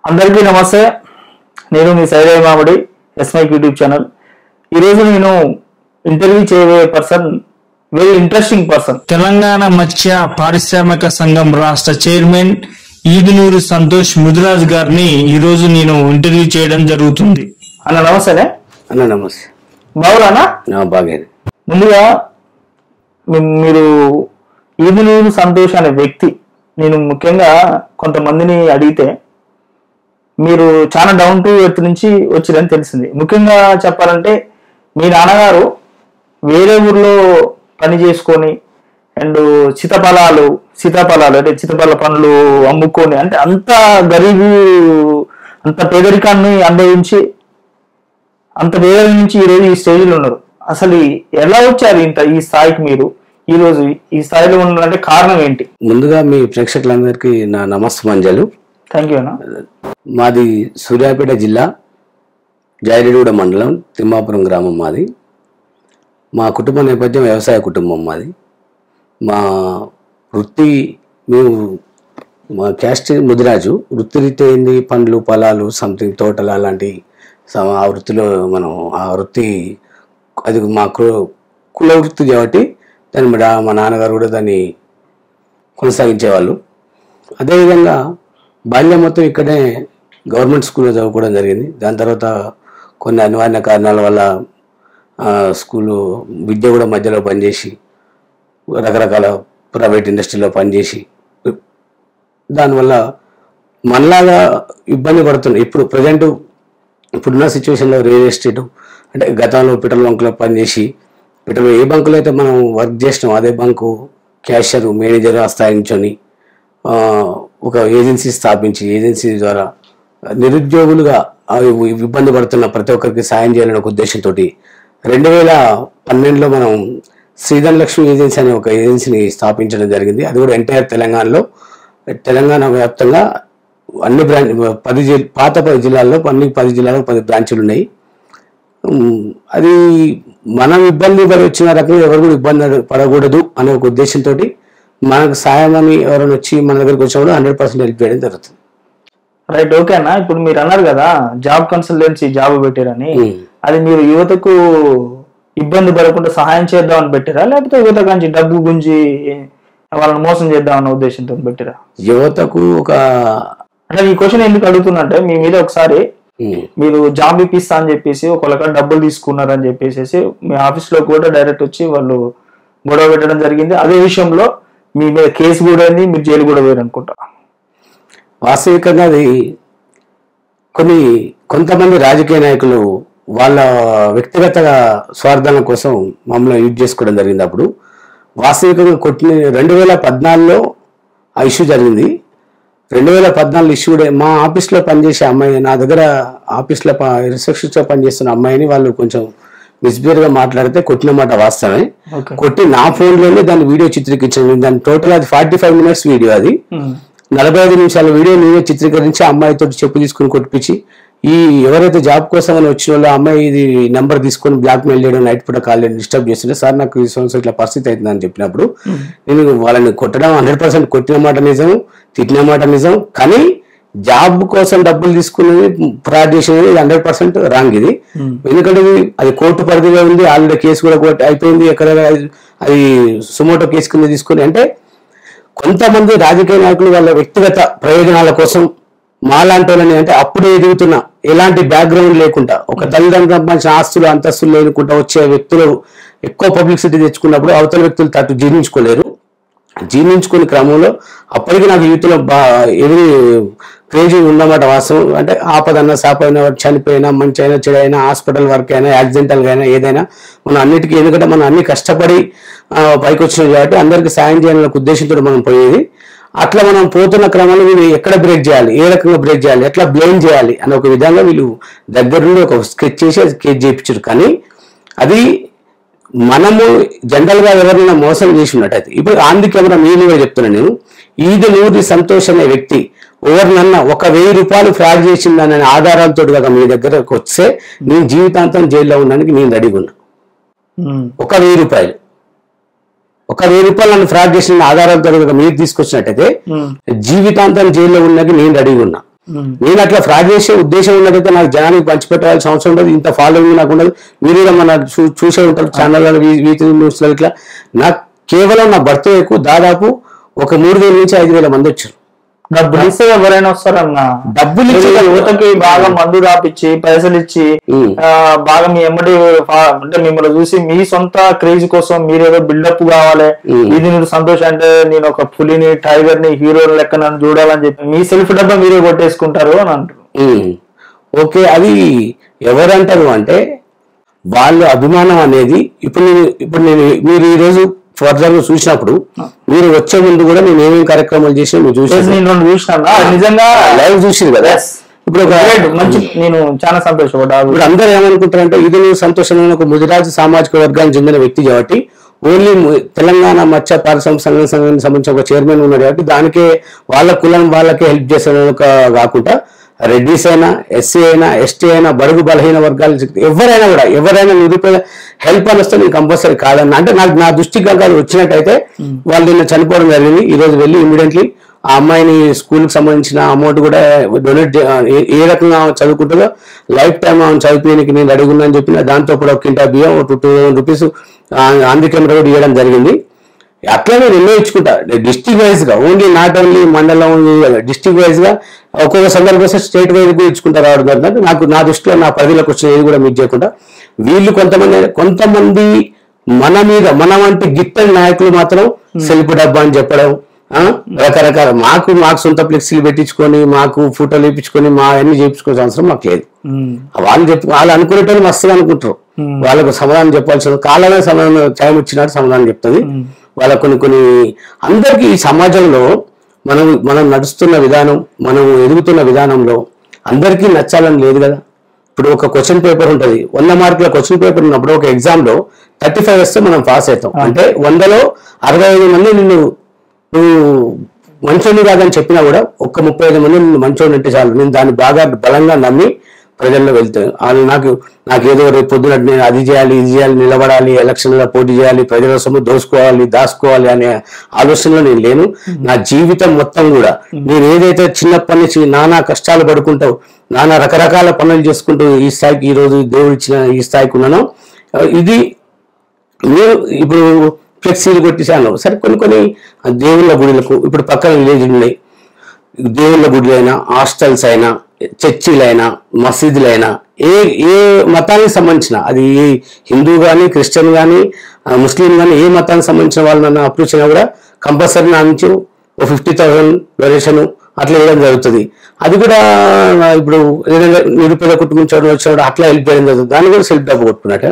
అందరికీ నమస్తే నేను మీ సైరయ్య మామిడి ఎస్మైక్ యూట్యూబ్ ఛానల్ ఈరోజు నేను ఇంటర్వ్యూ చేయబోయే person very interesting person Telangana మత్స్య పారిశ్రామిక సంఘం రాష్ట్ర చైర్మన్ ఈదునూరి సంతోష్ ముదిరాజ్ గారిని ఈ రోజు నేను ఇంటర్వ్యూ చేయడం జరుగుతుంది అన్న నమస్తేనే అన్న నమస్తే బావురానా నా బాగేది ముందుగా మీ- మీరు ఈదునూరు సంతోష్ అనే వ్యక్తి నేను ముఖ్యంగా కొంతమందిని అడిగితే మీరు చాలా డౌన్ టు ఎర్త్ నుంచి వచ్చిరని తెలిసింది ముఖ్యంగా చెప్పాలంటే మీ నాన్నగారు వేరే ఊర్లో పని చేసుకొని అండ్ సీతాఫలాలు సీతాఫలాలు అంటే సీతాఫల పండ్లు అమ్ముకొని అంటే అంత గరీబు అంత పేదరికాన్ని అనుభవించి అంత పేదరికం నుంచి ఈ రోజు ఈ స్టేజ్లో ఉన్నారు అసలు ఎలా వచ్చారు ఇంత ఈ స్థాయికి మీరు ఈ రోజు ఈ స్థాయిలో ఉన్నారంటే కారణం ఏంటి ముందుగా మీ ప్రేక్షకులందరికీ నా నమస్మంజలు థ్యాంక్ యూ అన్న మాది సూర్యాపేట జిల్లా జాయిరెడ్డిగూడ మండలం తిమ్మాపురం గ్రామం మాది మా కుటుంబ నేపథ్యం వ్యవసాయ కుటుంబం మాది మా వృత్తి మేము మా క్యాస్ట్ ముదిరాజు వృత్తి రీత్యా ఏంది పండ్లు పొలాలు సంథింగ్ తోటలు అలాంటి సమ- ఆ వృత్తిలో మనం ఆ వృత్తి అది మా కు- కుల వృత్తి కాబట్టి దాన్ని మా డా- మా నాన్నగారు కూడా దాన్ని కొనసాగించేవాళ్ళు అదేవిధంగా బాల్యం మొత్తం ఇక్కడే గవర్నమెంట్ స్కూల్లో చదువుకోవడం జరిగింది దాని తర్వాత కొన్ని అనివార్య కారణాల వల్ల ఆ, స్కూలు విద్య కూడా మధ్యలో పనిచేసి రకరకాల ప్రైవేట్ ఇండస్ట్రీలో పనిచేసి దానివల్ల మనలాగా ఇబ్బంది పడుతుంది ఇప్పుడు ప్రజెంట్ ఇప్పుడున్న సిచ్యువేషన్లో రియల్ ఎస్టేట్ అంటే గతంలో పెట్రోల్ బంకులో పనిచేసి పెట్రోల్ ఏ బంకులో అయితే మనం వర్క్ చేసినాం అదే బంకు క్యాషియర్ మేనేజర్ ఆ స్థాయి నుంచొని ఆ, ఒక ఏజెన్సీ స్థాపించి ఏజెన్సీ ద్వారా నిరుద్యోగులుగా ఆ ఇబ్బంది పడుతున్న ప్రతి ఒక్కరికి సాయం చేయాలనే ఒక ఉద్దేశంతో రెండు వేల పన్నెండులో మనం శ్రీధన్ లక్ష్మి ఏజెన్సీ అనే ఒక ఏజెన్సీని స్థాపించడం జరిగింది అది కూడా ఎంటైర్ తెలంగాణలో తెలంగాణ వ్యాప్తంగా అన్ని బ్రాంచ్ పది జిల్ పాత పది జిల్లాల్లో అన్ని పది జిల్లాలో పది బ్రాంచులు ఉన్నాయి ఉమ్, అది మనం ఇబ్బంది పడి వచ్చిన రకంగా ఎవరు కూడా ఇబ్బంది పడకూడదు అనే ఒక ఉద్దేశంతో మనకు సాయం అని ఎవరైనా వచ్చి మన దగ్గరికి వచ్చినప్పుడు హండ్రెడ్ పర్సెంట్ హెల్ప్ చేయడం జరుగుతుంది రైట్ ఓకే అన్న ఇప్పుడు మీరు అన్నారు కదా జాబ్ కన్సల్టెన్సీ జాబ్ పెట్టారని ఉమ్. అది మీరు యువతకు ఇబ్బంది పడకుండా సహాయం చేద్దామని పెట్టారా లేకపోతే యువత నుంచి డబ్బు గుంజి వాళ్ళని మోసం చేద్దామన్న ఉద్దేశంతో పెట్టారా యువతకు ఒక అంటే ఈ క్వశ్చన్ ఎందుకు అడుగుతున్నట్టే మీ మీద ఒకసారి ఉమ్, మీరు జాబ్ ఇప్పిస్తా అని చెప్పేసి ఒకళ్ళ డబ్బులు తీసుకున్నారని చెప్పేసి మీ ఆఫీస్ లో కూడా డైరెక్ట్ వచ్చి వాళ్ళు గొడవ పెట్టడం జరిగింది అదే విషయంలో మీ మీద కేసు కూడా అయింది మీరు జైలు కూడా పోయారు అనుకుంటా వాస్తవికంగా అది కొన్ని కొంతమంది రాజకీయ నాయకులు వాళ్ళ వ్యక్తిగత స్వార్థాల కోసం మమ్మల్ని యూజ్ చేసుకోవడం జరిగింది అప్పుడు వాస్తవికంగా కొట్టిన రెండు వేల పద్నాలుగులో ఆ ఇష్యూ జరిగింది రెండు వేల పద్నాలుగు ఇష్యూ కూడా మా ఆఫీస్లో పనిచేసే అమ్మాయి నా దగ్గర ఆఫీస్లో రిసెప్షన్స్లో పనిచేస్తున్న అమ్మాయిని వాళ్ళు కొంచెం మిస్బిహేవ్గా మాట్లాడితే కొట్టిన మాట వాస్తవమే ఓకే కొట్టి నా ఫోన్లోనే దాని వీడియో చిత్రీకరించాను దాని టోటల్ అది ఫార్టీ ఫైవ్ మినిట్స్ వీడియో అది నలభై ఐదు నిమిషాల వీడియో నేనే చిత్రీకరించి ఆ అమ్మాయితో చెప్పు తీసుకుని కొట్టించి ఈ ఎవరైతే జాబ్ కోసం అని వచ్చిన వాళ్ళు ఆ అమ్మాయి ఇది నెంబర్ తీసుకొని బ్లాక్ మెయిల్ చేయడం నైట్ పూట కాల్ డిస్టర్బ్ చేస్తుంటే సార్ నాకు ఈ సంవత్సరం ఇట్లా పరిస్థితి అవుతుందని చెప్పినప్పుడు నేను వాళ్ళని కొట్టడం హండ్రెడ్ పర్సెంట్ కొట్టిన మాట నిజం తిట్టిన మాట నిజం కానీ జాబ్ కోసం డబ్బులు తీసుకునేది ఫ్రాడ్ చేసేది హండ్రెడ్ పర్సెంట్ రాంగ్ ఇది ఎందుకంటే ఇది అది కోర్టు పరిధిలో ఉంది ఆల్రెడీ కేసు కూడా కోర్టు అయిపోయింది ఎక్కడ అది సుమోటో కేసు కింద తీసుకుని అంటే కొంతమంది రాజకీయ నాయకులు వాళ్ళ వ్యక్తిగత ప్రయోజనాల కోసం మాలాంటి వాళ్ళని అంటే అప్పుడే ఎదుగుతున్న ఎలాంటి బ్యాక్గ్రౌండ్ లేకుండా ఒక తల్లిదండ్రులకు సంబంధించిన ఆస్తులు అంతస్తులు లేకుండా వచ్చే వ్యక్తులు ఎక్కువ పబ్లిసిటీ తెచ్చుకున్నప్పుడు అవతల వ్యక్తులు తట్టు జీర్ణించుకోలేరు జీర్ణించుకునే క్రమంలో అప్పటికి నాకు యూత్లో బా ఎవరి క్రేజీ ఉన్నమాట వాస్తవం అంటే ఆపదన్న సాపైన చనిపోయినా మంచి అయినా చెడైనా హాస్పిటల్ వర్క్ అయినా యాక్సిడెంటల్గా అయినా ఏదైనా మనం అన్నిటికీ ఎందుకంటే మనం అన్ని కష్టపడి ఆ, పైకి వచ్చినాం కాబట్టి అందరికి సాయం చేయాలనే ఒక ఉద్దేశంతో మనం పోయేది అట్లా మనం పోతున్న క్రమంలో వీళ్ళు ఎక్కడ బ్రేక్ చేయాలి ఏ రకంగా బ్రేక్ చేయాలి ఎట్లా బ్లేమ్ చేయాలి అని ఒక విధంగా వీళ్ళు దగ్గరుండి ఒక స్కెచ్ చేసి అది స్కెచ్ చేయించారు కానీ అది మనము జనరల్ గా ఎవరైనా మోసం చేసి ఉన్నట్టయితే ఇప్పుడు ఆంది కెమెరా మీలుగా చెప్తున్నాను నేను ఈది నూరి సంతోష్ అనే వ్యక్తి ఎవరినన్నా ఒక వెయ్యి రూపాయలు ఫ్రాడ్ చేసిందనే ఆధారాలతో కనుక మీ దగ్గరకు వస్తే నేను జీవితాంతం జైల్లో ఉండడానికి నేను రెడీగా ఉన్నా ఒక వెయ్యి రూపాయలు ఒక వెయ్యి రూపాయలు నన్ను ఫ్రాడ్ చేసిన ఆధారాలతో కనుక మీరు తీసుకొచ్చినట్టయితే జీవితాంతం జైల్లో ఉన్నది నేను రెడీగా ఉన్నా నేను అట్లా ఫ్రాడ్ చేసే ఉద్దేశం ఉన్నదైతే నాకు జనానికి పంచిపెట్టాల్సిన అవసరం ఉండదు ఇంత ఫాలోయింగ్ నాకు ఉండదు మీరు కూడా మన చూ- చూసే ఉంటారు ఛానల్ వీటి న్యూస్ ఇట్లా నాకు కేవలం నా బర్త్డేకు దాదాపు ఒక మూడు వేల నుంచి ఐదు వేల మంది వచ్చారు డబ్బులు ఇస్తే ఎవరైనా వస్తారన్న డబ్బులు మీరు ఇచ్చి యువతకి బాగా మందు రాపిచ్చి పైసలు ఇచ్చి ఉమ్. ఆ, బాగా మీ ఎమ్మటి ఫా- అంటే మిమ్మల్ని చూసి మీ సొంత క్రేజ్ కోసం మీరు ఏదో బిల్డప్ కావాలి ఉమ్. ఇది నేను సంతోష్ అంటే నేను ఒక పులిని టైగర్ ని హీరో లెక్క నన్ను చూడాలని చెప్పి మీ సెల్ఫ్ డబ్బా మీరే కొట్టేసుకుంటారు అని అంటారు ఉమ్. ఓకే అది ఎవరంటారు అంటే వాళ్ళ అభిమానం అనేది ఇప్పుడు నేను ఇప్పుడు నేను మీరు ఈ రోజు ఫర్దర్ గా చూసినప్పుడు మీరు వచ్చే ముందు కూడా నేను ఏమేమి కార్యక్రమాలు చేసినా మీరు Yes, చూసి నేను రెండు చూసినా అది నిజంగా లైవ్ చూసింది కదా Yes. ఇప్పుడు ఒక Great. మంచి నేను చాలా సంతోషపడ్డా ఇప్పుడు అందరూ ఏమనుకుంటారంటే ఇది నువ్వు సంతోషమైన ఒక ముదిరాజు సామాజిక వర్గానికి చెందిన వ్యక్తి కాబట్టి ఓన్లీ ము- తెలంగాణ మత్స్య పారిశ్రామిక సంఘం సంఘానికి సంబంధించిన ఒక చైర్మన్ ఉన్నాడు కాబట్టి దానికే వాళ్ళ కులం వాళ్ళకే హెల్ప్ చేసే ఒక కాకుండా రెడ్డిస్ అయినా ఎస్సీ అయినా ఎస్టీ అయినా బడుగు బలహీన వర్గాలు ఎవరైనా కూడా ఎవరైనా నిరుపేద హెల్ప్ అని వస్తే నేను కంపల్సరీ కాదన్న అంటే నాకు నా దృష్టికి కనుక అది వచ్చినట్టయితే వాళ్ళు నిన్న చనిపోవడం జరిగింది ఈ రోజు వెళ్ళి ఇమీడియట్లీ ఆ అమ్మాయిని స్కూల్ కి సంబంధించిన అమౌంట్ కూడా డొనేట్ ఏ రకంగా ఆమె చదువుకుంటుందో లైఫ్ టైం ఆమె చదువుకోనికి నేను అడుగున్నా అని చెప్పిన దాంతో కూడా ఒక కింటా బియ్యం ఒక టూ థౌసండ్ రూపీస్ ఆంధ్ర కెమెరా కూడా ఇవ్వడం జరిగింది అట్లనే నిర్ణయించుకుంటా డిస్టిక్ వైజ్ గా ఓన్లీ నాట్ ఓన్లీ మండలం డిస్టిక్ వైజ్ గా ఒక్కొక్క సందర్భం వస్తే స్టేట్ వైజ్ కూడా ఇచ్చుకుంటా రావడం జరిగింది నాకు నా దృష్టిలో నా పరిధిలోకి వచ్చిన ఏది కూడా మీకు చేయకుండా వీళ్ళు కొంతమంది కొంతమంది మన మీద మన వంటి గిట్టని నాయకులు మాత్రం సెల్ఫ్ డబ్బా అని చెప్పడం ఆ, రకరకాల మాకు మాకు సొంత ఫ్లెక్సీలు పెట్టించుకొని మాకు ఫోటోలు వేయించుకొని మా అన్ని చేయించుకోవాల్సిన అవసరం మాకు లేదు వాళ్ళు చెప్పు వాళ్ళు అనుకునేటోళ్ళు మస్తుగా అనుకుంటారు వాళ్ళకు సమాధానం చెప్పాల్సిన కాలమే సమాధానం టైం ఇచ్చినట్టు సమాధానం చెప్తుంది వాళ్ళ కొన్ని కొన్ని అందరికీ ఈ సమాజంలో మనం మనం నడుస్తున్న విధానం మనం ఎదుగుతున్న విధానంలో అందరికీ నచ్చాలని లేదు కదా ఇప్పుడు ఒక క్వశ్చన్ పేపర్ ఉంటుంది వంద మార్కుల క్వశ్చన్ పేపర్ ఉన్నప్పుడు ఒక ఎగ్జామ్ లో థర్టీ ఫైవ్ వస్తే మనం పాస్ అవుతాం అంటే వందలో అరవై ఐదు మంది నిన్ను నువ్వు మంచోని కాదని చెప్పినా కూడా ఒక్క ముప్పై ఐదు మంది నిన్ను మంచోని అంటే చాలు నేను దాన్ని బాగా బలంగా నమ్మి ప్రజల్లో వెళ్తాను వాళ్ళు నాకు నాకు ఏదో రేపు పొద్దున నేను అది చేయాలి ఇది చేయాలి నిలబడాలి ఎలక్షన్లో పోటీ చేయాలి ప్రజల సొమ్ము దోసుకోవాలి దాచుకోవాలి అనే ఆలోచనలో నేను లేను నా జీవితం మొత్తం కూడా నేను ఏదైతే చిన్నప్పటి నుంచి నానా కష్టాలు పడుకుంటావు నానా రకరకాల పనులు చేసుకుంటూ ఈ స్థాయికి ఈ రోజు దేవుడు ఇచ్చిన ఈ స్థాయికి ఉన్నానో ఇది మీరు ఇప్పుడు ఫ్లెక్సీలు కొట్టేసాను సరే కొన్ని కొన్ని దేవుళ్ళ గుడులకు ఇప్పుడు పక్కన విలేజ్ ఉన్నాయి దేవుళ్ళ గుడులైనా హాస్టల్స్ అయినా చర్చిలైనా మసీదులైనా ఏ ఏ మతానికి సంబంధించిన అది ఏ హిందూ కానీ క్రిస్టియన్ కానీ ముస్లిం కానీ ఏ మతానికి సంబంధించిన వాళ్ళు నన్ను అప్రోచ్ అయినా కూడా కంపల్సరీ నా నుంచి ఓ ఫిఫ్టీ థౌసండ్ డొనేషన్ అట్లా వేయడం జరుగుతుంది అది కూడా ఇప్పుడు ఏదైనా నిరుపేద కుటుంబం చూడడం వచ్చినప్పుడు అట్లా హెల్ప్ చేయడం జరుగుతుంది దాన్ని కూడా సెల్ఫ్ డబ్బు కొట్టుకున్నట్ట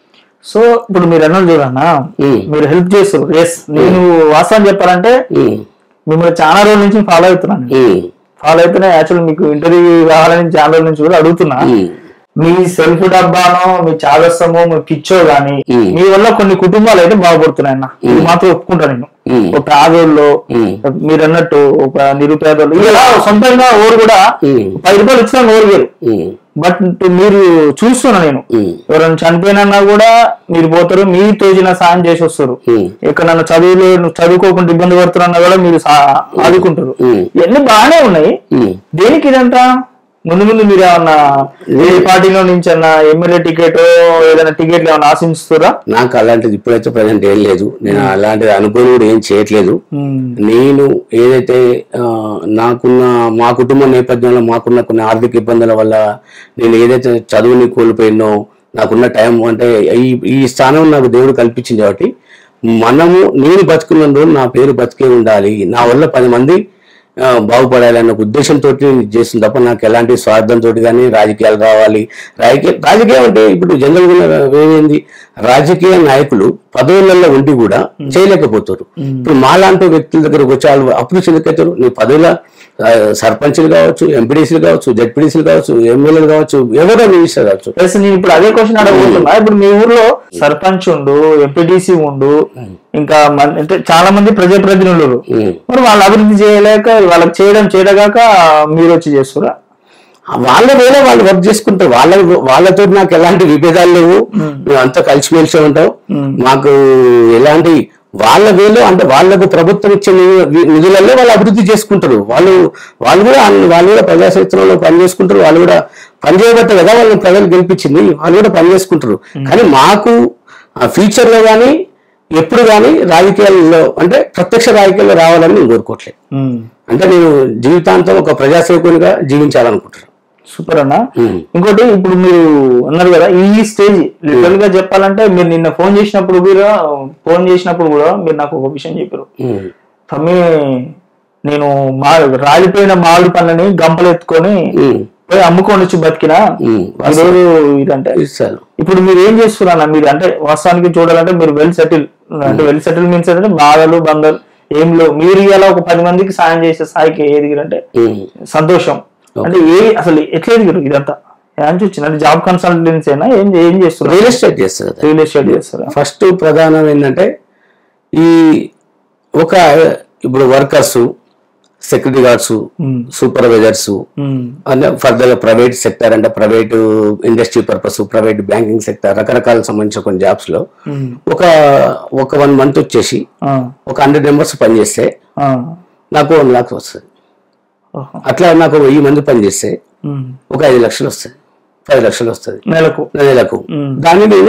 సో ఇప్పుడు మీరు అన్నది చూడన్నా ఉమ్. మీరు హెల్ప్ చేస్తారు ఎస్ నేను వాస్తవం చెప్పాలంటే ఉమ్, మిమ్మల్ని చాలా రోజుల నుంచి ఫాలో అవుతున్నాను ఉమ్, ఫాలో అయితేనే యాక్చువల్ మీకు ఇంటర్వ్యూ కావాలని చాలా రోజుల నుంచి కూడా అడుగుతున్నా ఉమ్. మీ సెల్ఫ్ డబ్బానో మీ చాదస్తమో మీ పిచ్చో గానీ మ్మ్. మీ వల్ల కొన్ని కుటుంబాలు అయితే బాగుపడుతున్నాయి అన్న ఇది మాత్రం ఒప్పుకుంటా నేను మ్మ్. ఒక పేదోళ్ళు మ్మ్. మీరు అన్నట్టు ఒక నిరుపేదోళ్ళు ఇలా సొంతంగా ఓరు కూడా మ్మ్. పది రూపాయలు ఇచ్చినా ఓరు వేరు ఉమ్, బట్ మీరు చూస్తున్నా నేను ఉమ్, ఎవరైనా చనిపోయినా కూడా మీరు పోతారు మీ తోచిన సాయం చేసి వస్తారు ఉమ్. ఇక్కడ నన్ను చదువులు నువ్వు చదువుకోకుండా ఇబ్బంది పడుతున్నా కూడా మీరు సా- ఆదుకుంటారు మ్మ్. ఇవన్నీ బాగానే ఉన్నాయి ఉమ్. దేనికి ఇదంతా ముందు ముందు మీరు ఏమన్నా ఏ పార్టీలో నుంచి అన్నా ఎమ్మెల్యే టికెట్ ఏదైనా టికెట్లు ఏమైనా ఆశిస్తురా నాకు అలాంటిది ఇప్పుడైతే ప్రజెంట్ ఏం లేదు నేను అలాంటిది అనుకోని కూడా ఏం చేయట్లేదు నేను ఏదైతే ఆ, నాకున్న మా కుటుంబ నేపథ్యంలో మాకున్న కొన్ని ఆర్థిక ఇబ్బందుల వల్ల నేను ఏదైతే చదువుని కోల్పోయినో నాకున్న టైం అంటే ఈ ఈ స్థానం నాకు దేవుడు కల్పించింది కాబట్టి మనము నేను బతుకున్న రోజు నా పేరు బతికే ఉండాలి నా వల్ల పది మంది ఆ, బాగుపడాలి అన్న ఒక ఉద్దేశంతో నేను ఇది చేస్తుంది తప్ప నాకు ఎలాంటి స్వార్థంతో కానీ రాజకీయాలు రావాలి రాజకీయ రాజకీయం అంటే ఇప్పుడు జనరల్గా ఏమైంది రాజకీయ నాయకులు పదవులలో ఉండి కూడా చేయలేకపోతారు ఇప్పుడు మాలాంటి వ్యక్తుల దగ్గరకు వచ్చి వాళ్ళు అప్రోచ్ ఎందుకైతారు నీ పదవుల ఆ, సర్పంచ్లు కావచ్చు ఎంపీడీసీలు కావచ్చు జడ్పీడీసీలు కావచ్చు ఎమ్మెల్యేలు కావచ్చు ఎవరో మినిస్టర్ కావచ్చు ప్లస్ నేను ఇప్పుడు అదే క్వశ్చన్ అడగబోతున్నా ఇప్పుడు మీ ఊర్లో సర్పంచ్ ఉండు ఎంపీటీసీ ఉండు ఇంకా మన- అంటే చాలా మంది ప్రజాప్రతినిధులు ఉమ్. మరి వాళ్ళు అభివృద్ధి చేయలేక వాళ్ళకి చేయడం చేయడగాక మీరు వచ్చి చేస్తురా వాళ్ళ వేళ వాళ్ళు వర్క్ చేసుకుంటారు వాళ్ళ వాళ్ళతో నాకు ఎలాంటి విభేదాలు లేవు మేము అంతా కలిసిమెలిసి ఉంటాం మాకు ఎలాంటి వాళ్ళ వేలో అంటే వాళ్ళకు ప్రభుత్వం ఇచ్చే ని- నిధులలో వాళ్ళు అభివృద్ధి చేసుకుంటారు వాళ్ళు వాళ్ళు కూడా అన్ని- వాళ్ళు కూడా ప్రజాక్షేత్రంలో పని చేసుకుంటారు వాళ్ళు కూడా పని చేయబట్టే కదా వాళ్ళని ప్రజలు గెలిపించింది వాళ్ళు కూడా పని చేసుకుంటారు కానీ మాకు ఫ్యూచర్ లో కానీ ఎప్పుడు కానీ రాజకీయాల్లో అంటే ప్రత్యక్ష రాజకీయాల్లో రావాలని నేను కోరుకోవట్లేదు ఉమ్. అంటే నేను జీవితాంతం ఒక ప్రజాసేవకునిగా జీవించాలనుకుంటున్నాను సూపర్ అన్న ఉమ్. ఇంకోటి ఇప్పుడు మీరు అన్నారు కదా ఈ స్టేజ్ లిటరల్ గా చెప్పాలంటే మీరు నిన్న ఫోన్ చేసినప్పుడు కూడా ఫోన్ చేసినప్పుడు కూడా మీరు నాకు ఒక విషయం చెప్పారు ఉమ్. తమ్మి నేను మా రాలిపోయిన మామిడి పండ్లని గంపలు ఎత్తుకొని ఉమ్. పోయి అమ్ముకొని వచ్చి బతికినా ఉమ్. ఈరోజు ఇదంటే ఇస్తాను ఇప్పుడు మీరు ఏం చేస్తున్నారు మీరు అంటే వాస్తవానికి చూడాలంటే మీరు వెల్ సెటిల్ అంటే వెల్ సెటిల్ మీన్స్ అంటే బాధలు బంధాలు ఏం లేవు మీరు ఇలా ఒక పది మందికి సాయం చేసే స్థాయికి ఎదిగిరంటే ఉమ్. సంతోషం అంటే ఏ అసలు ఎట్లా ఎదిగారు ఇదంతా ఏం వచ్చింది అంటే జాబ్ కన్సల్టెన్సీ అయినా ఏం ఏం చేస్తున్నారు రియల్ ఎస్టేట్ చేస్తారు కదా రియల్ ఎస్టేట్ చేస్తారా ఫస్ట్ ప్రధానం ఏంటంటే ఈ ఒక ఇప్పుడు workers security guards um, supervisors um, అంటే ఫర్దర్ ప్రైవేట్ సెక్టర్ అంటే private industry purpose private banking sector రకరకాల సంబంధించిన కొన్ని జాబ్స్ లో ఉమ్, ఒక ఒక వన్ మంత్ వచ్చేసి ఆ, ఒక హండ్రెడ్ మెంబర్స్ పనిచేస్తే ఆ, నాకు వన్ లాక్స్ వస్తుంది ఓహో, అట్లా నాకు వెయ్యి మంది పనిచేస్తే ఉమ్, ఒక ఐదు లక్షలు వస్తుంది పది లక్షలు వస్తుంది నెలకు నెలకు మ్మ్. దాన్ని నేను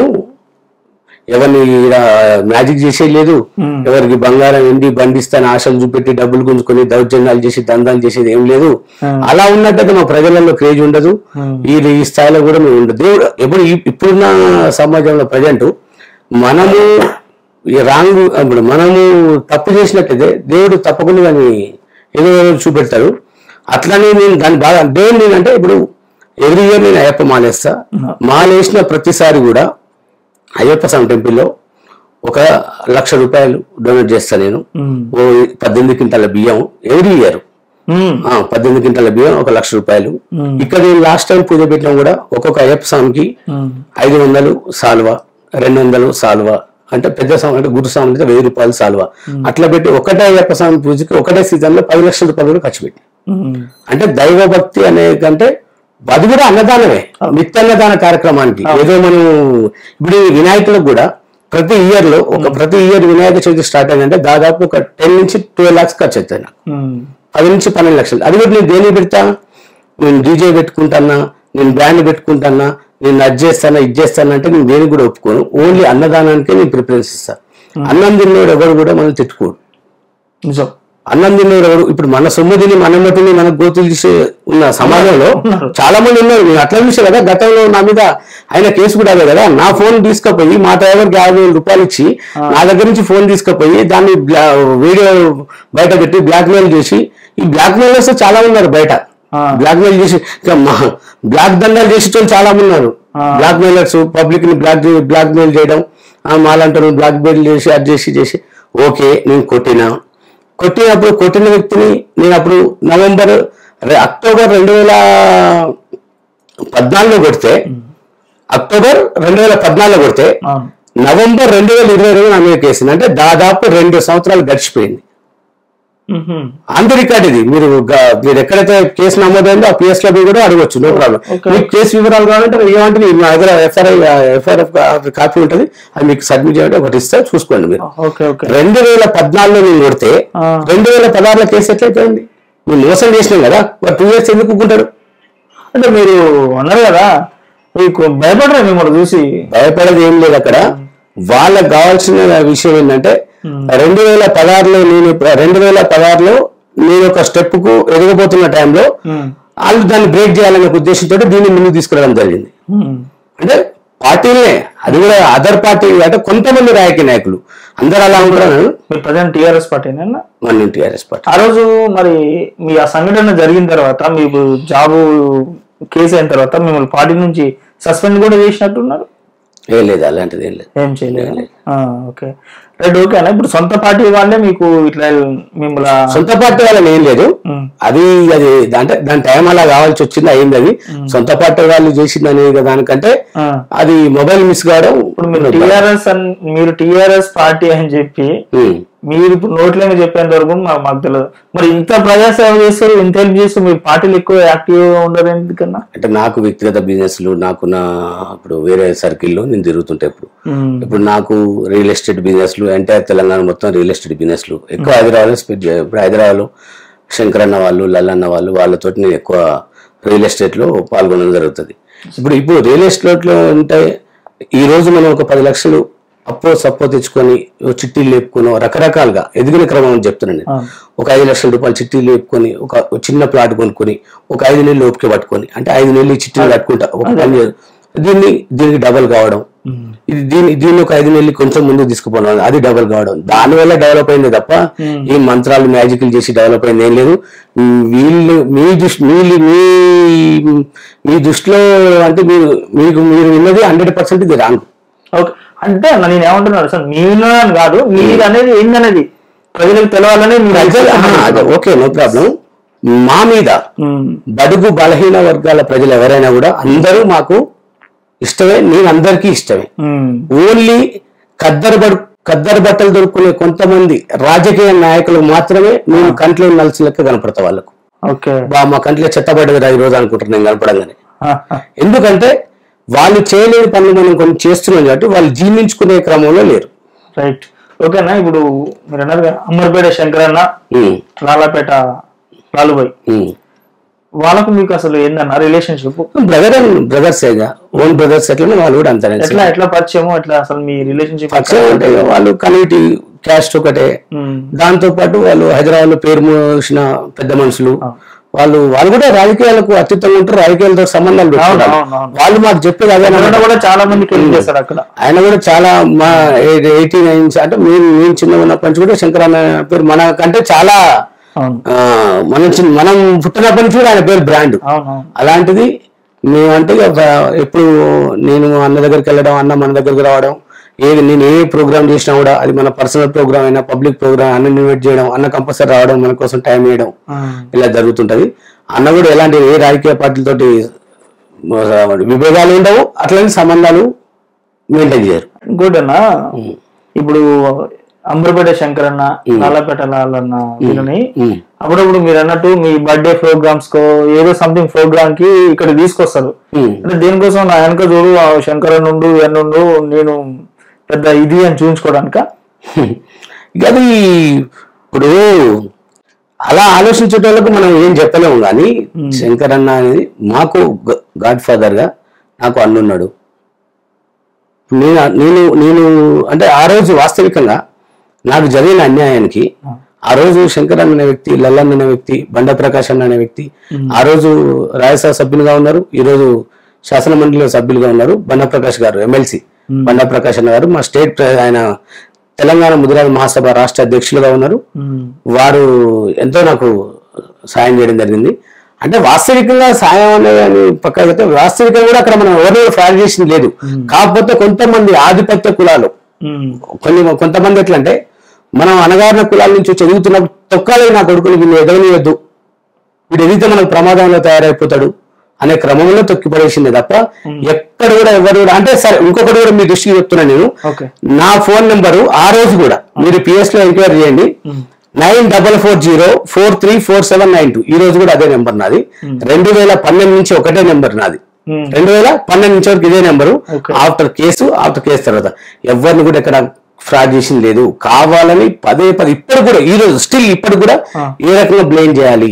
ఎవరిని ఈడ మ్యాజిక్ చేసేది లేదు మ్మ్. ఎవరికి బంగారం ఎండి బండిస్తాను ఆశలు చూపెట్టి డబ్బులు గుంజుకొని దౌర్జన్యాలు చేసి దందాలు చేసేది ఏం లేదు మ్మ్. అలా ఉన్నట్టయితే మా ప్రజలలో క్రేజ్ ఉండదు మ్మ్. ఈ ఈ స్థాయిలో కూడా మేము ఉండదు దేవుడు ఎప్పుడు ఈ- ఇప్పుడున్న సమాజంలో ప్రజెంట్ మనము ఈ రాంగ్ ఇప్పుడు మనము తప్పు చేసినట్టయితే దేవుడు తప్పకుండా దాన్ని ఏదో ఏదో చూపెడతాడు అట్లనే నేను దాన్ని బాగా దేవుడు నేనంటే ఇప్పుడు ఎవ్రీ ఇయర్ నేను అయ్యప్ప మాలేస్తా మాలేసిన ప్రతిసారి కూడా అయ్యప్ప స్వామి టెంపుల్లో ఒక లక్ష రూపాయలు డొనేట్ చేస్తా నేను ఉమ్, ఓ పద్దెనిమిది క్వింటాల బియ్యం ఎవ్రీ ఇయర్ ఉమ్, ఆ, పద్దెనిమిది క్వింటాల బియ్యం ఒక లక్ష రూపాయలు మ్మ్. ఇక్కడ నేను లాస్ట్ టైం పూజ పెట్టినా కూడా ఒక్కొక్క అయ్యప్ప స్వామికి ఉమ్, ఐదు వందలు సాల్వా రెండు వందలు సాల్వా అంటే పెద్ద స్వామి అంటే గురు స్వామి అయితే వెయ్యి రూపాయలు సాల్వా అట్లా పెట్టి ఒకటే అయ్యప్ప స్వామి పూజకి ఒకటే సీజన్ లో పది లక్షల రూపాయలు కూడా ఖర్చు పెట్టి ఉమ్, అంటే దైవ భక్తి అనే కంటే అది కూడా అన్నదానమే నిత్యాన్నదాన కార్యక్రమానికి ఏదో మనం ఇప్పుడు ఈ వినాయకులకు కూడా ప్రతి ఇయర్ లో ఒక ప్రతి ఇయర్ వినాయక చవితి స్టార్ట్ అయిందంటే దాదాపు ఒక టెన్ నుంచి ట్వెల్వ్ లాక్స్ ఖర్చు అవుతాయి నాకు ఉమ్, పది నుంచి పన్నెండు లక్షలు అది కూడా నేను దేనికి పెడతా నేను డీజే పెట్టుకుంటానా నేను బ్యాండ్ పెట్టుకుంటానా నేను అది చేస్తానా ఇది చేస్తానా అంటే నేను దేనికి కూడా ఒప్పుకోను ఓన్లీ అన్నదానానికే నేను ప్రిఫరెన్స్ ఇస్తాను అన్నం తిన్నోడు ఎవరు కూడా మనం తిట్టుకోడు నిజం అన్నం తిన్నోడు ఎవరు ఇప్పుడు మన సొమ్ము తిని మన మట్టిని మన గోతులు తీసి ఉన్న సమాజంలో ఉన్నారు. చాలా మంది ఉన్నారు నేను అట్లా చూసా కదా గతంలో నా మీద ఆయన కేసు కూడా అదే కదా నా ఫోన్ తీసుకుపోయి మా డ్రైవర్కి యాభై వేల రూపాయలు ఇచ్చి నా దగ్గర నుంచి ఫోన్ తీసుకుపోయి దాన్ని బ్లా- వీడియో బయట పెట్టి బ్లాక్ మెయిల్ చేసి ఈ బ్లాక్ మెయిలర్స్ చాలా ఉన్నారు బయట ఆ. బ్లాక్ మెయిల్ చేసి ఇంకా మా- బ్లాక్ దండాలు చేసే వాళ్ళు చాలా మంది ఉన్నారు ఆ. బ్లాక్ మెయిలర్స్ పబ్లిక్ ని బ్లాక్ బ్లాక్ మెయిల్ చేయడం ఆ, మాలంటారు బ్లాక్ మెయిల్ చేసి అది చేసి చేసి ఓకే నేను కొట్టినా కొట్టినప్పుడు కొట్టిన వ్యక్తిని నేను అప్పుడు నవంబర్ రె- అక్టోబర్ రెండు వేల పద్నాలుగులో కొడితే అక్టోబర్ రెండు వేల పద్నాలుగులో కొడితే అవును నవంబర్ రెండు వేల ఇరవై రెండు నా మీద కేసు అంటే దాదాపు రెండు సంవత్సరాలు గడిచిపోయింది ఉహుం, ఆన్ ది రికార్డ్ ఇది మీరు గ- మీరు ఎక్కడైతే కేసు నమోదైందో ఆ పిఎస్ లో కూడా అడగొచ్చు నో ప్రాబ్లం Okay. మీకు కేసు వివరాలు కావాలంటే ఏమంటే మా దగ్గర ఎఫ్ఐఆర్ ఎఫ్ఐఆర్ కాపీ ఉంటుంది అది మీకు సబ్మిట్ చేయండి ఒకటి ఇస్తే చూసుకోండి మీరు ఓకే ఓకే రెండు వేల పద్నాలుగులో నేను కొడితే ఆ. రెండు వేల పదహారులో కేసు ఎట్లయిపోయింది మీరు మోసం చేసినాం కదా మరి టూ ఇయర్స్ ఎందుకు ఊరుకుంటారు అంటే మీరు అన్నారు కదా మీకు భయపడరా మిమ్మల్ని చూసి భయపడేది ఏం లేదు అక్కడ వాళ్ళకి కావాల్సిన విషయం ఏంటంటే రెండు వేల పదహారులో నేను రెండు వేల పదహారులో నేను ఒక స్టెప్ కు ఎదగబోతున్న టైంలో ఉమ్, వాళ్ళు దాన్ని బ్రేక్ చేయాలనే ఉద్దేశంతో దీన్ని ముందుకు తీసుకురావడం జరిగింది ఉమ్, అంటే పార్టీలనే అది కూడా అదర్ పార్టీ అంటే కొంతమంది రాజకీయ నాయకులు అందరూ అలా ఉంటారు మీరు ప్రజెంట్ టీఆర్ఎస్ పార్టీనేనా మన టీఆర్ఎస్ పార్టీ ఆ రోజు మరి మీ ఆ సంఘటన జరిగిన తర్వాత మీకు జాబు కేసు అయిన తర్వాత మిమ్మల్ని పార్టీ నుంచి సస్పెండ్ కూడా చేసినట్టున్నారు ఏం లేదు అలాంటిది ఏం లేదు ఏం చేయలేదు ఓకే రైట్ ఓకే అన్న ఇప్పుడు సొంత పార్టీ వాళ్ళే మీకు ఇట్లా మిమ్మల్ని సొంత పార్టీ వాళ్ళని ఏం లేదు ఉమ్, అది అది అంటే దాని టైం అలా కావాల్సి వచ్చింది అయింది అది సొంత పార్టీ వాళ్ళు చేసిందని దానికంటే ఆ. అది మొబైల్ మిస్ కావడం ఇప్పుడు మీరు టీఆర్ఎస్ అని మీరు టీఆర్ఎస్ పార్టీ అని చెప్పి ఉమ్. మీరు ఇప్పుడు నోట్లేమో చెప్పేంత వరకు మా- మాకు తెలియదు మరి ఇంత ప్రజాసేవ చేస్తారు ఇంత హెల్ప్ చేస్తారు మీ పార్టీలు ఎక్కువ యాక్టివ్ గా ఉండరు ఎందుకన్నా అంటే నాకు వ్యక్తిగత బిజినెస్లు నాకు నా ఇప్పుడు వేరే సర్కిల్లో నేను తిరుగుతుంటే ఇప్పుడు ఇప్పుడు నాకు రియల్ ఎస్టేట్ బిజినెస్లు ఎంటైర్ తెలంగాణ మొత్తం రియల్ ఎస్టేట్ బిజినెస్లు ఎక్కువ హైదరాబాద్ స్పెండ్ చే- ఇప్పుడు హైదరాబాద్లో శంకరన్న వాళ్ళు లల్లన్న వాళ్ళు వాళ్ళతో నేను ఎక్కువ రియల్ ఎస్టేట్లో పాల్గొనడం జరుగుతుంది ఇప్పుడు ఇప్పుడు రియల్ ఎస్టేట్లో అంటే ఈ రోజు మనం ఒక పది లక్షలు అప్పో సప్పో తెచ్చుకొని ఓ చిట్టీలు లేపుకొని రకరకాలుగా ఎదిగిన క్రమం అని చెప్తున్నాను నేను. ఒక ఐదు లక్షల రూపాయలు చిట్టీలు లేపుకొని ఒక ఒక చిన్న ప్లాట్ కొనుక్కొని ఒక ఐదు నెలలు ఓపిక పట్టుకొని అంటే ఐదు నెలలు ఈ చిట్టీలు కట్టుకుంటా ఒక పని చేయ- దీన్ని దీనికి డబల్ కావడం ఇది దీని దీన్ని ఒక ఐదు నెలలు కొంచెం ముందుకు తీసుకుపోవడం అది డబల్ కావడం దాని వల్ల డెవలప్ అయింది తప్ప ఈ మంత్రాలు మ్యాజిక్లు చేసి డెవలప్ అయింది ఏం లేదు ఉమ్, వీళ్ళు మీ దృష్టి మీ మీ మీ దృష్టిలో అంటే మీరు మీకు మీరు విన్నది హండ్రెడ్ పర్సెంట్ ఇది రాంగ్ ఓకే అంటే అన్న నేను ఏమంటున్నాను సార్ మీ వినోదాన్ని కాదు మీరు అనేది ఏందనేది ప్రజలకు తెలవాలని మీరు ప్రజలు ఆహా, అదే ఓకే నో ప్రాబ్లం మా మీద ఉమ్, బడుగు బలహీన వర్గాల ప్రజలు ఎవరైనా కూడా అందరూ మాకు ఇష్టమే నేను అందరికీ ఇష్టమే ఉమ్, ఓన్లీ ఖద్దరు బడు ఖద్దరు బట్టలు దొరుకునే కొంతమంది రాజకీయ నాయకులు మాత్రమే నేను కంట్లో నలిసి లెక్క కనపడతా వాళ్ళకు ఓకే బా మా కంట్లో చెత్తబడ్డది ఈ రోజు అనుకుంటారు నేను కనపడంగానే ఎందుకంటే వాళ్ళు చేయలేని పనులు మనం కొన్ని చేస్తున్నాం కాబట్టి వాళ్ళు జీర్ణించుకునే క్రమంలో లేరు రైట్ ఓకేనా ఇప్పుడు మీరు అన్నారు కదా, అమ్మర్పేట శంకరన్న ఉమ్, లాలాపేట లాలుబాయ్ ఉమ్. వాళ్ళకు మీకు అసలు ఏందన్న relationship brother and brothers own brothers ఎట్లనే వాళ్ళు కూడా అంతే ఎట్లా ఎట్లా పరిచయము ఎట్లా అసలు మీ రిలేషన్షిప్ పక్షం అంటే వాళ్ళు కమ్యూనిటీ క్యాస్ట్ ఒకటే దాంతో పాటు వాళ్ళు హైదరాబాద్ లో పేరు మోసిన పెద్ద మనుషులు వాళ్ళు వాళ్ళు కూడా రాజకీయాలకు అత్యుత్తంగా ఉంటారు రాజకీయాలతో సంబంధాలు పెట్టుకుంటారు అవును, అవును. వాళ్ళు మాకు చెప్పేది అదే కూడా చాలా మందికి హెల్ప్ చేస్తారు అక్కడ ఆయన కూడా చాలా మా ఎయిటీ నైన్ అంటే మేము మేము చిన్న ఉన్నప్పటి నుంచి కూడా శంకర్ అన్న పేరు మన కంటే చాలా అవును ఆ, మనం చిన్న మనం పుట్టినప్పటి నుంచి కూడా ఆయన పేరు బ్రాండ్ అవును అవును అలాంటిది మేమంటే ఇక బ- ఎప్పుడు నేను అన్న దగ్గరికి వెళ్ళడం అన్న మన దగ్గరికి రావడం ఏది నేను ఏ ప్రోగ్రామ్ చేసినా కూడా అది మన పర్సనల్ ప్రోగ్రామ్ అయినా పబ్లిక్ ప్రోగ్రామ్ అన్న ఇన్వైట్ చేయడం అన్న కంపల్సరీ రావడం మన కోసం టైం వేయడం ఇలా జరుగుతుంటది అన్న కూడా ఎలాంటి ఏ రాజకీయ పార్టీలతోటి విభేదాలు ఉండవు అట్లనే సంబంధాలు మెయింటైన్ చేయరు ఇంకోటి అన్న ఇప్పుడు అంబర్పేట శంకరన్న లాలాపేట లాలన్న వీళ్ళని ఉమ్. అప్పుడప్పుడు మీరు అన్నట్టు మీ బర్త్డే ప్రోగ్రామ్స్ కో ఏదో సంథింగ్ ప్రోగ్రామ్ కి ఇక్కడ తీసుకొస్తారు ఉమ్. అంటే దేనికోసం నా వెనక చూడు ఆ శంకరనుండు ఎన్నుండు నేను పెద్ద ఇది అని చూపించుకోవడానిక ఇక అది ఇప్పుడు అలా ఆలోచించేటోళ్ళకు మనం ఏం చెప్పలేము కానీ శంకర్ అన్న అనేది మాకు గాడ్ ఫాదర్ గా నాకు అన్నున్నాడు నేను నేను నేను అంటే ఆ రోజు వాస్తవికంగా నాకు జరిగిన అన్యాయానికి ఆ రోజు శంకర్ అన్న అనే వ్యక్తి లల్లన్ అనే వ్యక్తి బండ ప్రకాష్ అన్న అనే వ్యక్తి ఆ రోజు రాజ్యసభ సభ్యులుగా ఉన్నారు ఈ రోజు శాసన మండలిలో సభ్యులుగా ఉన్నారు బండ ప్రకాష్ గారు ఎమ్మెల్సీ బండ ప్రకాష్ అన్న గారు మా స్టేట్ ప్రె- ఆయన తెలంగాణ ముదిరాజ్ మహాసభ రాష్ట్ర అధ్యక్షులుగా ఉన్నారు వారు ఎంతో నాకు సాయం చేయడం జరిగింది అంటే వాస్తవికంగా సాయం అనేది పక్కన పెడితే వాస్తవికంగా కూడా అక్కడ మనం ఎవరిని ఫ్రాడ్ చేసింది లేదు కాకపోతే కొంతమంది ఆధిపత్య కులాలు కొన్ని కొంతమంది ఎట్లా అంటే మనం అనగారిన కులాల నుంచి చదువుతున్నప్పుడు తొక్కాలి నా కొడుకుని వీళ్ళు ఎదగనియద్దు వీడు ఎదిగితే మనకు ప్రమాదంలో తయారైపోతాడు అనే క్రమంలో తొక్కి పడేసిందే తప్ప ఎక్కడ కూడా ఎవరు కూడా అంటే సరే ఇంకొకటి కూడా మీ దృష్టికి చెప్తున్నాను నేను ఓకే నా ఫోన్ నెంబరు ఆ రోజు కూడా మీరు పిఎస్ లో ఎంక్వైరీ చేయండి nine double four zero four three four seven nine two ఈ రోజు కూడా అదే నెంబర్ నాది రెండు వేల పన్నెండు నుంచి ఒకటే నెంబర్ నాది రెండు వేల పన్నెండు నుంచి వరకు ఇదే number Okay. After case after case తర్వాత ఎవరిని కూడా ఇక్కడ ఫ్రాడ్ చేసింది లేదు కావాలని పదే పదే ఇప్పుడు కూడా ఈ రోజు స్టిల్ ఇప్పుడు కూడా Ah. ఏ రకంగా బ్లేమ్ చేయాలి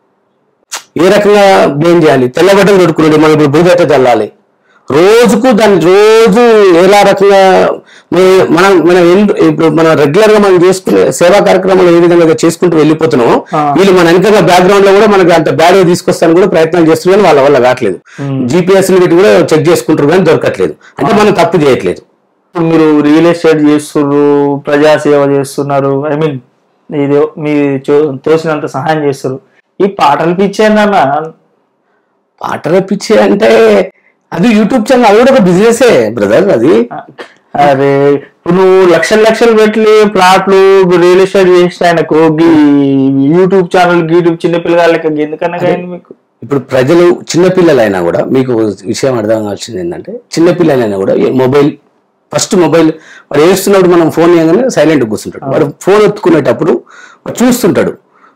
ఏ రకంగా బ్లేమ్ చేయాలి తెల్లబట్టలు దొరుకుతుంది మనం ఇప్పుడు బురదట చల్లాలి రోజుకు దాన్ని రోజు ఎలా రకంగా మన- మనం మనం ఎన్- ఇప్పుడు మనం రెగ్యులర్ గా మనం చేసుకునే సేవా కార్యక్రమాలు ఏ విధంగా అయితే చేసుకుంటూ వెళ్ళిపోతున్నామో ఆ. వీళ్ళు మన వెనక బ్యాక్గ్రౌండ్ లో కూడా మనకి అంత బ్యాడ్ తీసుకొస్తాను కూడా ప్రయత్నాలు చేస్తున్నారు కానీ వాళ్ళ వల్ల కావట్లేదు జీపీఎస్ పెట్టి కూడా చెక్ చేసుకుంటారు కానీ దొరకట్లేదు అంటే మనం తప్పు చేయట్లేదు ఇప్పుడు మీరు రియల్ ఎస్టేట్ చేస్తున్నారు ప్రజాసేవ చేస్తున్నారు ఐ మీన్ ఇది మీ చో- తోసినంత సహాయం చేస్తారు ఈ పాటలు పిచ్చేందన్న పాటల పిచ్చి అంటే అది యూట్యూబ్ ఛానల్ అది కూడా ఒక బిజినెసే బ్రదర్ అది అరే ఇప్పుడు నువ్వు లక్షలు లక్షలు పెట్టి ప్లాట్లు రియల్ ఎస్టేట్ చేసిన ఆయనకు గీ యూట్యూబ్ ఛానల్ యూట్యూబ్ చిన్న పిల్లగాళ్ళకి ఎందుకన్నా కానీ మీకు ఇప్పుడు ప్రజలు చిన్నపిల్లలైనా కూడా మీకు విషయం అర్థం కావాల్సింది ఏంటంటే చిన్నపిల్లలైనా కూడా ఈ మొబైల్ ఫస్ట్ మొబైల్ వాడు ఏడుస్తున్నప్పుడు మనం ఫోన్ చేయగానే సైలెంట్ కూర్చుంటాడు వాడు ఫోన్ ఎత్తుకునేటప్పుడు వాడు చూస్తుంటాడు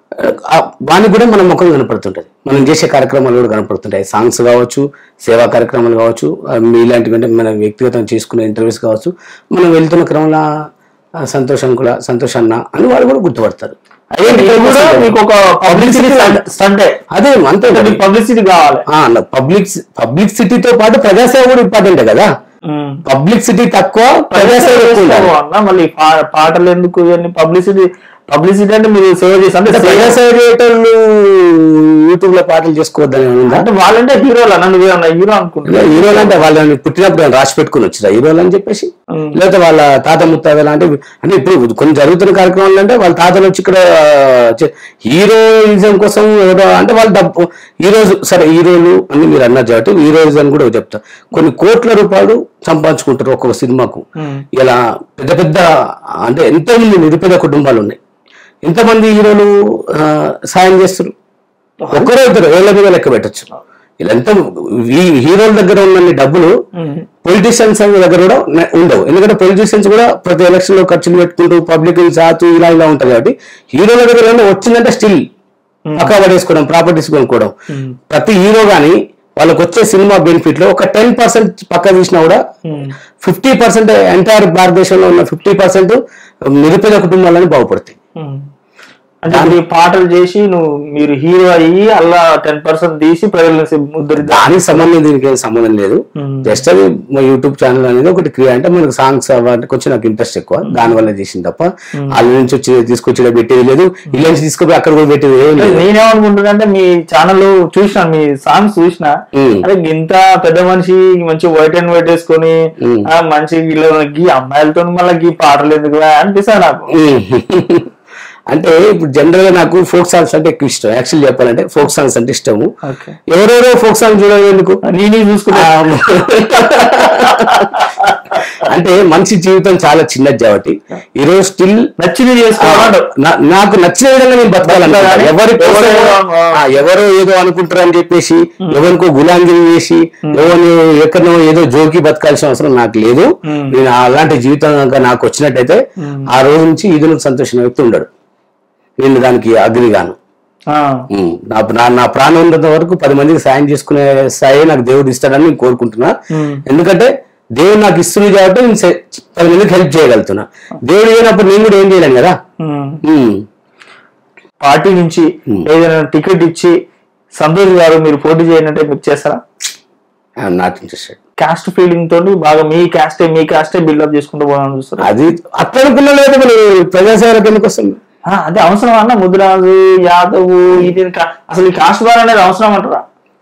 ఆ, వానికి కూడా మన ముఖం కనపడుతుంటది మనం చేసే కార్యక్రమాలు కూడా కనపడుతుంటాయి సాంగ్స్ కావచ్చు సేవా కార్యక్రమాలు కావచ్చు ఆ, మీలాంటివి అంటే మన వ్యక్తిగతం చేసుకునే ఇంటర్వ్యూస్ కావచ్చు మనం వెళ్తున్న క్రమంలో ఆ, సంతోషం కూడా సంతోష్ అన్న అని వాళ్ళు కూడా గుర్తుపడతారు అదే మీరు కూడా మీకు ఒక పబ్లిసిటీ స్టంటే అదే అంతే అంటే మీకు పబ్లిసిటీ కావాలి పబ్లిక్ పబ్లిక్ సిటీతో పాటు ప్రజాసేవ కూడా ఇంపార్టెంట్ కదా పబ్లిక్ సిటీ తక్కువ ప్రజాసేవ ఎక్కువ ఉండాలి. అన్న మళ్ళీ పా- పాటలు ఎందుకు ఇవన్నీ పబ్లిసిటీ పబ్లిసిటీ అంటే మీరు సేవ చేసి అంటే అంటే సేవ- ప్రజాసేవ చేయటోళ్ళు యూట్యూబ్ లో పాటలు చేసుకోవద్దని ఏమైనా ఉందా అంటే వాళ్ళంటే హీరోలు అన్న నువ్వేమన్నా హీరో అనుకుంటున్నా ఇలా హీరోలు అంటే వాళ్ళని పుట్టినప్పుడు ఏమైనా రాసి పెట్టుకుని వచ్చిరా హీరోలు అని చెప్పేసి ఉమ్. లేకపోతే వాళ్ళ తాత ముత్తాత లాంటి అంటే ఇప్పుడు కొన్ని జరుగుతున్న కార్యక్రమాలు అంటే వాళ్ళ తాతలు వచ్చి ఇక్కడ చే- హీరోయిజం కోసం ఏదో అంటే వాళ్ళు డబ్బు హీరోస్ సరే హీరోలు అని మీరు అన్నారు కాబట్టి హీరోయిజం కూడా చెప్తా కొన్ని కోట్ల రూపాయలు సంపాదించుకుంటారు ఒక్కొక్క సినిమాకు ఉమ్. ఇలా పెద్ద పెద్ద అంటే ఎంతో మంది నిరుపేద కుటుంబాలు ఉన్నాయి ఎంతమంది హీరోలు ఆ, సాయం చేస్తారు ఒక్కరో ఇద్దరు వేల మీద లెక్క పెట్టచ్చు వీళ్ళంతా ఈ హీరోల దగ్గర ఉన్న డబ్బులు ఉమ్. పొలిటీషియన్స్ దగ్గర కూడా న- ఉండవు ఎందుకంటే పొలిటీషియన్స్ కూడా ప్రతి ఎలక్షన్ లో ఖర్చులు పెట్టుకుంటూ పబ్లిక్ సాతు ఇలా ఇలా ఉంటారు కాబట్టి హీరోల దగ్గర ఏమైనా వచ్చిందంటే స్టిల్ పక్కా పడేసుకోవడం ప్రాపర్టీస్ కొనుక్కోవడం ఉమ్. ప్రతి హీరో గానీ వాళ్ళకి వచ్చే సినిమా బెనిఫిట్ లో ఒక టెన్ పర్సెంట్ పక్క తీసినా కూడా ఉమ్. ఫిఫ్టీ పర్సెంట్ ఎంటైర్ భారతదేశంలో ఉన్న ఫిఫ్టీ పర్సెంట్ నిరుపేద కుటుంబాలని బాగుపడతాయి ఉమ్. అంటే ఇప్పుడు ఈ పాటలు చేసి నువ్వు మీరు హీరో అయ్యి అలా టెన్ పర్సెంట్ తీసి ప్రజలను ముద్రిద్దా దానికి సంబంధం దీనికి ఏం సంబంధం లేదు జస్ట్ అది మా యూట్యూబ్ ఛానల్ అనేది ఒకటి క్రియ అంటే మనకు సాంగ్స్ అవ్వంటే కొంచెం నాకు ఇంట్రెస్ట్ ఎక్కువ దాని వల్ల చేసింది తప్ప వాళ్ళ నుంచి వచ్చి తీసుకొచ్చి ఈడ పెట్టేది లేదు ఇళ్ళ నుంచి తీసుకొని అక్కడ కూడా పెట్టేది ఏం లేదు నేనేమనుకుంటున్నా అంటే మీ ఛానల్ చూసిన మీ సాంగ్స్ చూసిన ఉమ్. అరే ఇంత పెద్ద మనిషి మంచి వైట్ అండ్ వైట్ వేసుకొని ఉమ్. ఆ, మంచి ఇలా గీ అమ్మాయిలతో మళ్ళీ గీ పాటలు ఎందుకు అనిపిస్తా నాకు అంటే ఇప్పుడు జనరల్ గా నాకు ఫోక్ సాంగ్స్ అంటే ఎక్కువ ఇష్టం యాక్చువల్ చెప్పాలంటే ఫోక్ సాంగ్స్ అంటే ఇష్టము ఓకే ఎవరెవరో ఫోక్ సాంగ్స్ చూడాలి ఎందుకు నేనే చూసుకుంటా అంటే మనిషి జీవితం చాలా చిన్నది కాబట్టి ఈరోజు స్టిల్ నచ్చింది చేసుకోవాలి నా- నాకు నచ్చిన విధంగా నేను బతకాలన్నా బతకాలని, ఎవరి ఎవరో ఏదో, ఆ, ఎవరో ఏదో అనుకుంటారు అని చెప్పేసి ఎవరికో గులాంగిరి చేసి ఎవరిని ఎక్కడనో ఏదో జోకి బతకాల్సిన అవసరం నాకు లేదు నేను అలాంటి జీవితం కనుక నాకు వచ్చినట్టయితే ఆ రోజు నుంచి ఇది నుంచి సంతోషం వ్యక్తి ఉండడు నేను దానికి అగ్నిగాను ఆ, ఉమ్, నా నా- నా ప్రాణం ఉన్నంత వరకు పది మందికి సాయం చేసుకునే స్థాయి నాకు దేవుడు ఇస్తాడని నేను కోరుకుంటున్నా ఉమ్. ఎందుకంటే దేవుడు నాకు ఇస్తుంది కాబట్టి నేను సే- పది మందికి హెల్ప్ చేయగలుగుతున్నా దేవుడు లేనప్పుడు నేను కూడా ఏం చేయలేను కదా ఉమ్. ఉమ్. పార్టీ నుంచి ఏదైనా టికెట్ ఇచ్చి సంతోష్ గారు మీరు పోటీ చేయనంటే మీరు చేస్తారా I'm not interested caste feeling తోటి బాగా మీ కాస్టే మీ కాస్టే బిల్డప్ చేసుకుంటూ పోవాలని చూస్తారు అది అట్లా అనుకున్న లేదు మరి ప్రజాసేవలకు ఎందుకు వస్తుంది ఆ, అదే అవసరం అన్న ముద్రాజు యాదవ్ ఇది కా- అసలు ఈ కాస్ట్ బార్ అనేది అవసరం అంటారా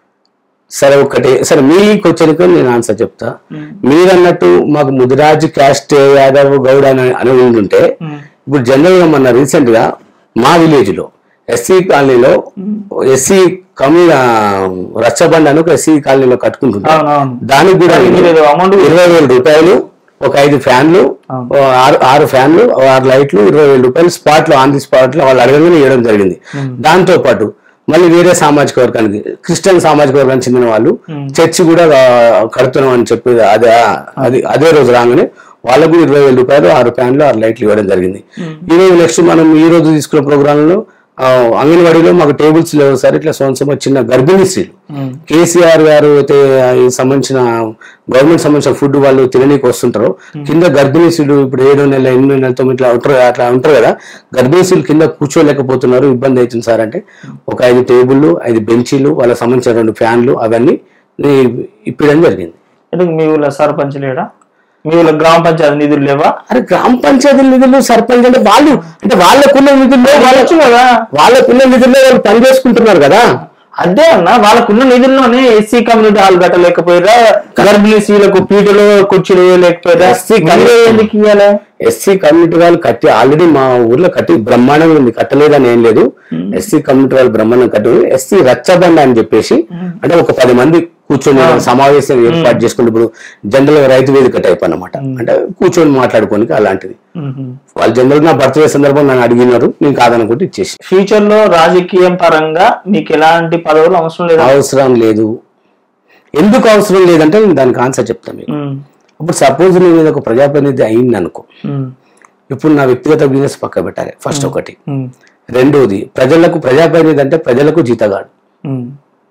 సరే ఒకటి సరే మీ క్వశ్చన్కి నేను ఆన్సర్ చెప్తా మీరు అన్నట్టు మాకు ముదిరాజు క్యాస్ట్ యాదవ్ గౌడ్ అని అని ఉండుంటే ఇప్పుడు జనరల్ గా మొన్న రీసెంట్ గా మా విలేజ్ లో ఎస్సీ కాలనీలో ఎస్సీ కమ్యూ రచ్చబండ అని ఒక ఎస్సీ కాలనీలో కట్టుకుంటుంటారు అవునవును దానికి కూడా దానికి నేను మీరు amount ఇరవై వేల రూపాయలు ఒక ఐదు ఫ్యాన్లు ఓ ఆరు ఆరు ఫ్యాన్లు ఓ ఆరు లైట్లు ఇరవై వేల రూపాయలు స్పాట్ లో ఆన్ ది స్పాట్ లో వాళ్ళు అడగగానే ఇవ్వడం జరిగింది దాంతో పాటు మళ్ళీ వేరే సామాజిక వర్గానికి క్రిస్టియన్ సామాజిక వర్గానికి చెందిన వాళ్ళు చర్చి కూడా ఆ, కడుతున్నాం అని చెప్పి అదే అది అదే రోజు రాగానే వాళ్ళకు కూడా ఇరవై వేల రూపాయలు ఆరు ఫ్యాన్లు ఆరు లైట్లు ఇవ్వడం జరిగింది ఈ రోజు నెక్స్ట్ మనం ఈ రోజు తీసుకున్న ప్రోగ్రామ్ లో ఆ, అంగన్వాడీలో మాకు టేబుల్స్ లేవు సార్ ఇట్లా సొంత చిన్న గర్భిణీ స్త్రీలు కేసీఆర్ గారు అయితే ఈ సంబంధించిన గవర్నమెంట్ సంబంధించిన ఫుడ్ వాళ్ళు తిననీకి వస్తుంటారు కింద గర్భిణీ స్త్రీలు ఇప్పుడు ఏడో నెల ఎనిమిది నెల తొమ్మిది ఇట్లా ఉంటారు అట్లా ఉంటారు కదా గర్భిణీ స్త్రీలు కింద కూర్చోలేకపోతున్నారు ఇబ్బంది అవుతుంది సార్ అంటే ఒక ఐదు టేబుల్లు ఐదు బెంచీలు వాళ్ళకి సంబంధించిన రెండు ఫ్యాన్లు అవన్నీ ఈ- ఇప్పడం జరిగింది ఎందుకు మీ ఊళ్ళో సర్పంచ్ లేడా మీ ఊళ్ళో గ్రామ పంచాయతీ నిధులు లేవా అరే గ్రామ పంచాయతీ నిధులు సర్పంచ్ అంటే వాళ్ళు అంటే వాళ్ళకున్న నిధుల్లో వాళ్ళొచ్చు కదా వాళ్ళకున్న నిధుల్లో వాళ్ళు పని చేసుకుంటున్నారు కదా అదే అన్న వాళ్ళకున్న నిధుల్లోనే ఎస్సీ కమ్యూనిటీ హాల్ కట్టలేకపోయారా గర్భిణీ స్త్రీలకు పీటలు కుర్చీలు లేకపోయారా SC మీరే ఎందుకు ఇవ్వాలి ఎస్సీ కమ్యూనిటీ వాళ్ళు కట్టి ఆల్రెడీ మా ఊర్లో కట్టి బ్రహ్మాండంగా ఉంది కట్టలేదని ఏం లేదు ఎస్సీ కమ్యూనిటీ వాళ్ళు బ్రహ్మాండం కట్టి ఎస్సీ రచ్చబండ అని చెప్పేసి అంటే ఒక పది మంది కూర్చొని సమావేశం ఏర్పాటు చేసుకుంటే ఇప్పుడు జనరల్ గా రైతు వేదిక టైప్ అన్నమాట అంటే కూర్చొని మాట్లాడుకోనికి అలాంటిది వాళ్ళు జనరల్ నా బర్త్డే సందర్భం నన్ను అడిగినారు నేను కాదనుకుంటే ఇచ్చేసి ఫ్యూచర్ లో రాజకీయం పరంగా మీకు ఎలాంటి పదవులు అవసరం లేదా అవసరం లేదు ఎందుకు అవసరం లేదంటే నేను దానికి ఆన్సర్ చెప్తాను మీకు ఉమ్, ఇప్పుడు సపోజ్ నేను ఏదో ఒక ప్రజాప్రతినిధి అయింది అనుకో ఉమ్, ఇప్పుడు నా వ్యక్తిగత బిజినెస్ పక్క పెట్టాలి ఫస్ట్ ఒకటి ఉమ్, రెండోది ప్రజలకు ప్రజాప్రతినిధి అంటే ప్రజలకు జీతగాడు ఉమ్.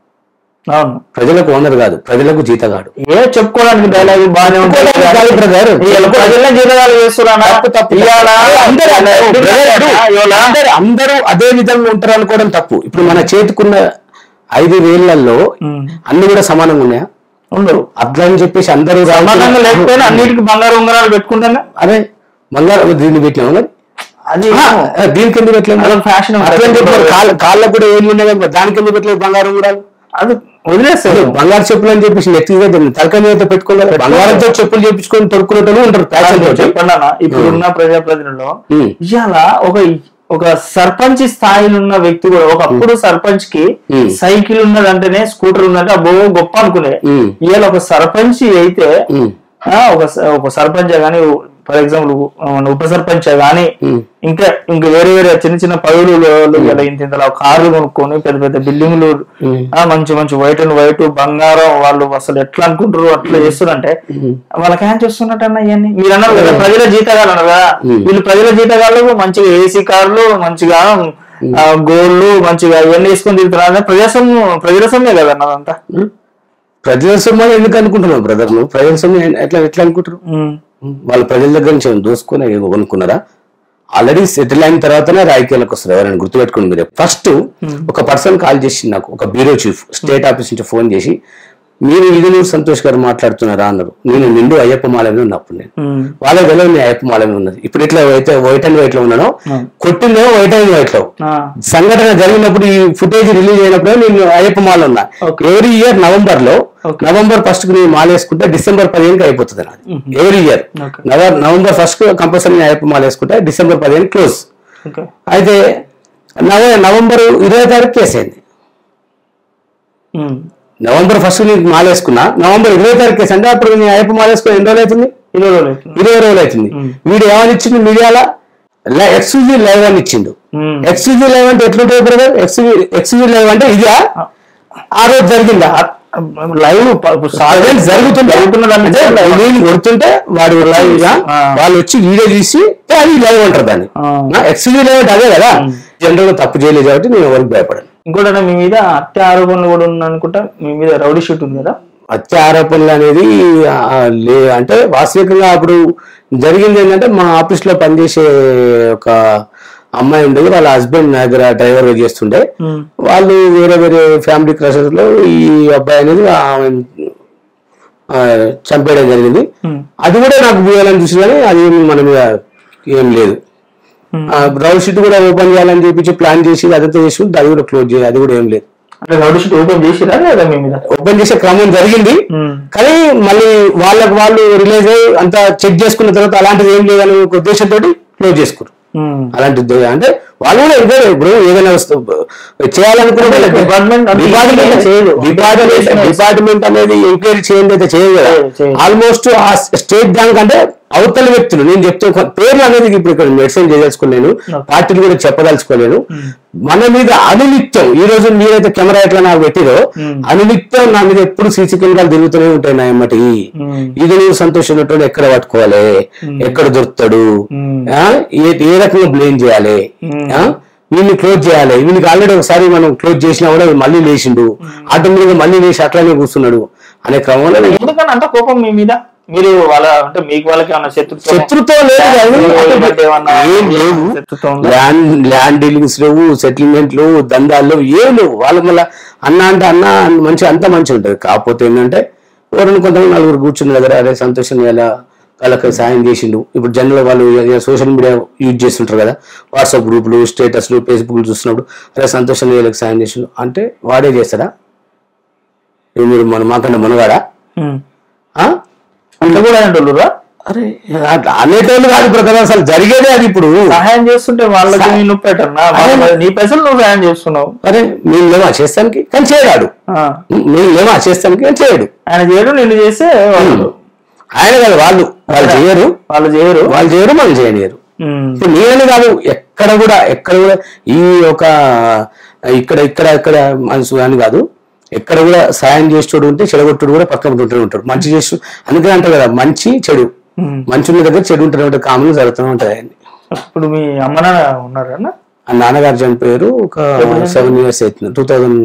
అవును ప్రజలకు ఓనర్ కాదు ప్రజలకు జీతగాడు ఏ చెప్పుకోవడానికి డైలాగ్ బాగానే ఉంటుంది చెప్పుకోవడానికి కాదు బ్రదర్. ఇవాళ ప్రజలే జీతగాలు చేస్తున్నారా ఇవాళ అందరూ ఇవాళ బ్రదర్, ఇవాళ అందరూ అందరూ అదే విధంగా ఉంటారు అనుకోవడం తప్పు ఇప్పుడు మన చేతికున్న ఐదు వేళ్లలో ఉమ్, అన్ని కూడా సమానంగా ఉన్నాయా ఉండవు అట్లా అని చెప్పేసి అందరూ సమానంగా లేకపోయినా అన్నిటికీ బంగారు ఉంగరాలు పెట్టుకుంటానే అరే బంగారం దీన్ని పెట్టినావు మరి అది ఆ, దీనికి ఎందుకు పెట్టలేదు అదొక ఫ్యాషన్ అట్లా అని చెప్పి మరి కాళ్ళ- కాళ్ళకు కూడా ఏళ్ళు ఉన్నాయి కదా, దానికి ఎందుకు పెట్టలేదు బంగారం కూడా అది వదిలేస్తారు బంగారు చెప్పులు అని చెప్పేసి నెత్తి మీద తలక మీద పెట్టుకోలేదు బంగారంతో చెప్పులు చేపించుకొని తొడుక్కునేటోళ్ళు ఉంటారు ఫ్యాషన్ తోటి చెప్పండి అన్న ఇప్పుడున్న ప్రజాప్రతినిధుల్లో ఉమ్. ఇవాళ ఒక ఒక సర్పంచ్ స్థాయిలో ఉన్న వ్యక్తి కూడా ఒకప్పుడు సర్పంచ్ కి ఉమ్. సైకిల్ ఉన్నదంటేనే స్కూటర్ ఉన్నదంటే అబ్బో గొప్ప అనుకునే ఉమ్. ఇవాళ ఒక సర్పంచ్ అయితే ఉమ్. ఆ, ఒక స- ఒక సర్పంచ్ గానీ ఫర్ ఎగ్జాంపుల్ ఉప సర్పంచ్ గానీ ఉమ్. ఇంకా ఇంకా వేరే వేరే చిన్న చిన్న పదవులు ఇలా ఇంత ఇంతలా కార్లు కొనుక్కొని పెద్ద పెద్ద బిల్డింగ్లు ఉమ్. ఆ, మంచి మంచి వైట్ అండ్ వైట్ బంగారం వాళ్ళు అసలు ఎట్లా అనుకుంటారు అట్లా చేస్తారంటే వాళ్ళకి ఏం చూస్తున్నట్టు అన్న ఇవన్నీ మీరు అన్నారు కదా ప్రజల జీతగాలు అన్నారు కదా వీళ్ళు ప్రజల జీతగాళ్ళు మంచిగా ఏసీ కార్లు మంచిగా ఆ, గోల్డ్ మంచిగా ఇవన్నీ వేసుకొని తిరుగుతున్నారు ప్రజాస్వామ్యం ప్రజల సొమ్మే కదా అన్న అదంతా ప్రజల సొమ్ము అని ఎందుకు అనుకుంటున్నావు బ్రదర్ నువ్వు ప్రజల సొమ్ము ఎట్లా ఎట్లా అనుకుంటారు ఉమ్. వాళ్ళ ప్రజల దగ్గర నుంచి ఏమైనా దోసుకొని ఏమో కొనుక్కున్నారా ఆల్రెడీ సెటిల్ అయిన తర్వాతనే రాజకీయాలకు వస్తారు ఎవరైనా గుర్తుపెట్టుకోండి మీరు ఫస్ట్ ఒక పర్సన్ కాల్ చేసి నాకు ఒక బ్యూరో చీఫ్ స్టేట్ ఆఫీస్ నుంచి ఫోన్ చేసి మీరు ఇదినూరు సంతోష్ గారు మాట్లాడుతున్నారా అన్నారు నేను నిండు అయ్యప్ప మాలమే ఉన్నప్పుడు నేను ఉమ్. వాళ్ళ తెలియదు నేను అయ్యప్ప మాలమే ఉన్నది ఇప్పుడు ఇట్లా అయితే వైట్ అండ్ వైట్ లో ఉన్నానో కొట్టిందేమో వైట్ అండ్ వైట్ లో ఆ. సంఘటన జరిగినప్పుడు ఈ ఫుటేజ్ రిలీజ్ అయినప్పుడు నేను అయ్యప్ప మాల ఉన్నా Okay. ఎవ్రీ ఇయర్ నవంబర్ లో Okay. నవంబర్ ఫస్ట్ కి నేను మాల వేసుకుంటే డిసెంబర్ పదిహేనుకి అయిపోతుంది నాది every year Okay. November first కి కంపల్సరీ నేను అయ్యప్ప మాల వేసుకుంటే డిసెంబర్ పదిహేను క్లోజ్ ఓకే అయితే నవ నవంబర్ ఇరవై తారీఖు కేసు అయింది ఉమ్. నవంబర్ ఫస్ట్ నేను మాల వేసుకున్నా నవంబర్ ఇరవై తారీఖు కేసు అంటే అప్పుడు నేను అయ్యప్ప మాల వేసుకుని ఎన్ని రోజులు అవుతుంది ఇరవై రోజులు అవుతుంది. ఇరవై రోజులు అవుతుంది వీడు ఏమని ఇచ్చిండు మీడియాలో ఎక్స్క్లూజివ్ లైవ్ అని ఇచ్చిండు ఉమ్. ఎక్స్క్లూజివ్ లైవ్ అంటే ఎట్లుంటుంది బ్రదర్ ఎక్స్క్లూజివ్ లైవ్ అంటే ఇదా ఆ రోజు జరిగిందా లైవ్ అదే జరుగుతుంది జరుగుతున్నదాన్ని అంటే నేను కొడుతుంటే వాడు లైవ్ గా ఆ. వాళ్ళు వచ్చి వీడియో తీసి "ఏ, అది లైవ్ అంటారు దాన్ని ఆ. ఎక్స్క్లూజివ్ లైవ్ అంటే అదే కదా జనరల్ గా తప్పు చేయలేదు కాబట్టి నేను ఎవరికి భయపడను ఇంకోటి మీ మీద హత్య ఆరోపణలు కూడా ఉన్నాయి అనుకుంటా మీ మీద రౌడీ షీట్ ఉంది కదా హత్య ఆరోపణలు అనేది ఆ, లే అంటే వాస్తవికంగా అప్పుడు జరిగింది ఏంటంటే మా ఆఫీస్ లో పనిచేసే ఒక అమ్మాయి ఉండేది వాళ్ళ హస్బెండ్ నా దగ్గర డ్రైవర్ గా చేస్తుండే వాళ్ళు వేరే వేరే ఫ్యామిలీ క్రషెస్ లో ఈ అబ్బాయి అనేది ఆమె, ఆ, చంపేయడం జరిగింది అది కూడా నాకు పోయాలని చూసి కానీ అది ఏమి మన మీద ఏం లేదు బ్రౌన్ షీట్ కూడా ఓపెన్ చేయాలని చెప్పి ప్లాన్ చేసి అదంతా చేసి ఉంటే అది కూడా క్లోజ్ చేయాలి అది కూడా ఏం లేదు అంటే రౌడీ షీట్ ఓపెన్ చేసిరా లేదా మీ మీద ఓపెన్ చేసే క్రమం జరిగింది ఉమ్. కానీ మళ్ళీ వాళ్ళకి వాళ్ళు రిలీజ్ అయ్యి అంతా చెక్ చేసుకున్న తర్వాత అలాంటిది ఏం లేదని ఒక ఉద్దేశంతో క్లోజ్ చేసుకోరు ఉమ్. అలాంటిది అంటే వాళ్ళు కూడా ఇదే ఇప్పుడు ఏదైనా వస్తు- చేయాలనుకుంటే డిపార్ట్మెంట్ అంటే డిపార్ట్మెంట్ చేయదు. డిపార్ట్మెంట్ డిపార్ట్మెంట్ అనేది ఎంక్వైరీ చేయండి అయితే చేయదు కదా చేయదు, చేయదు. ఆల్మోస్ట్ ఆ స్టేట్ బ్యాంక్ అంటే అవతల వ్యక్తులు నేను చెప్తే ఒక పేర్లు అనేది ఇప్పుడు ఇక్కడ మెడిసిన్ చేయదలుచుకోలేను పార్టీలు కూడా చెప్పదలుచుకోలేను మన మీద అనునిత్యం ఈ రోజు మీరైతే కెమెరా ఎట్లా నాకు పెట్టిరో అనునిత్యం నా మీద ఎప్పుడు సీసీ కెమెరాలు తిరుగుతూనే ఉంటాయి నా ఎమ్మటి ఇది నువ్వు సంతోషం ఉన్నట్టు ఎక్కడ పట్టుకోవాలి ఎక్కడ దొరుకుతాడు ఆ? ఏ ఏ రకంగా బ్లేమ్ చేయాలి ఆ? వీళ్ళని క్లోజ్ చేయాలి వీళ్ళకి ఆల్రెడీ ఒకసారి మనం క్లోజ్ చేసినా కూడా వీడు మళ్ళీ లేచిండు ఆటోమేటిక్ మళ్ళీ లేచి అట్లానే కూర్చున్నాడు అనే క్రమంలో నేను ఎందుకని అంత కోపం మీ మీద మీరు వాళ్ళ అంటే మీకు వాళ్ళకి ఏమన్నా శత్రుత్వం శత్రుత్వం లేదు కానీ ఈ మధ్య ఏమన్నా ఏం లేవు శత్రుత్వం ఉందా? ల్యాండ్ ల్యాండ్ డీలింగ్స్ లేవు సెటిల్మెంట్లు దందాలు లేవు ఏం లేవు వాళ్ళ మళ్ళీ అన్న అంటే అన్న మంచి అంతా మంచి ఉంటుంది కాకపోతే ఏంటంటే ఎవరైనా కొంతమంది నలుగురు కూర్చున్న దగ్గర అదే సంతోషం ఎలా వాళ్ళకి సాయం చేసిండు ఇప్పుడు జనరల్ వాళ్ళు సోషల్ మీడియా యూజ్ చేస్తుంటారు కదా వాట్సాప్ గ్రూపులు స్టేటస్లు ఫేస్బుక్లు చూస్తున్నప్పుడు అదే సంతోషం వీళ్ళకి సాయం చేసిండు అంటే వాడే చేస్తాడా ఇవి మీరు మన మాకన్నా మనగాడా ఉమ్. ఆ? అంత కూడా అంటున్నారా అరే అట్లా అనేటోళ్ళు కాదు బ్రదర్ అసలు జరిగేదే అది ఇప్పుడు సహాయం చేస్తుంటే వాళ్ళకి నీ నొప్పి పెట్టన్నా నీ పైసలు నువ్వు సహాయం చేస్తున్నావు అరే మేము లేవా చేస్తానికి కానీ చేయడాడు ఆ. మేము లేవా చేస్తానికి కానీ చేయడు ఆయన చేయడం నిన్ను చేస్తే వాళ్ళు ఆయన కాదు వాళ్ళు వాళ్ళు చేయరు వాళ్ళు చేయరు వాళ్ళు చేయరు మనం చేయలేరు ఉమ్. ఇప్పుడు నేనే కాదు ఎక్కడ కూడా ఎక్కడ కూడా ఈ ఒక ఇక్కడ ఇక్కడ ఇక్కడ మనసు అని కాదు ఎక్కడ కూడా సాయం చేసేటోడు ఉంటే చెడగొట్టుడు కూడా పక్కన ఉంటూనే ఉంటాడు మంచి చేస్తూ అందుకని అంటారు కదా మంచి చెడు ఉమ్. మంచి ఉన్న దగ్గర చెడు ఉంటూనే ఉంటుంది కామన్ జరుగుతూనే ఉంటుంది అండి ఇప్పుడు మీ అమ్మ నాన్న ఉన్నారన్న ఆ నాన్నగారు చనిపోయారు ఒక సెవెన్ ఇయర్స్ అవుతుంది టూ థౌజండ్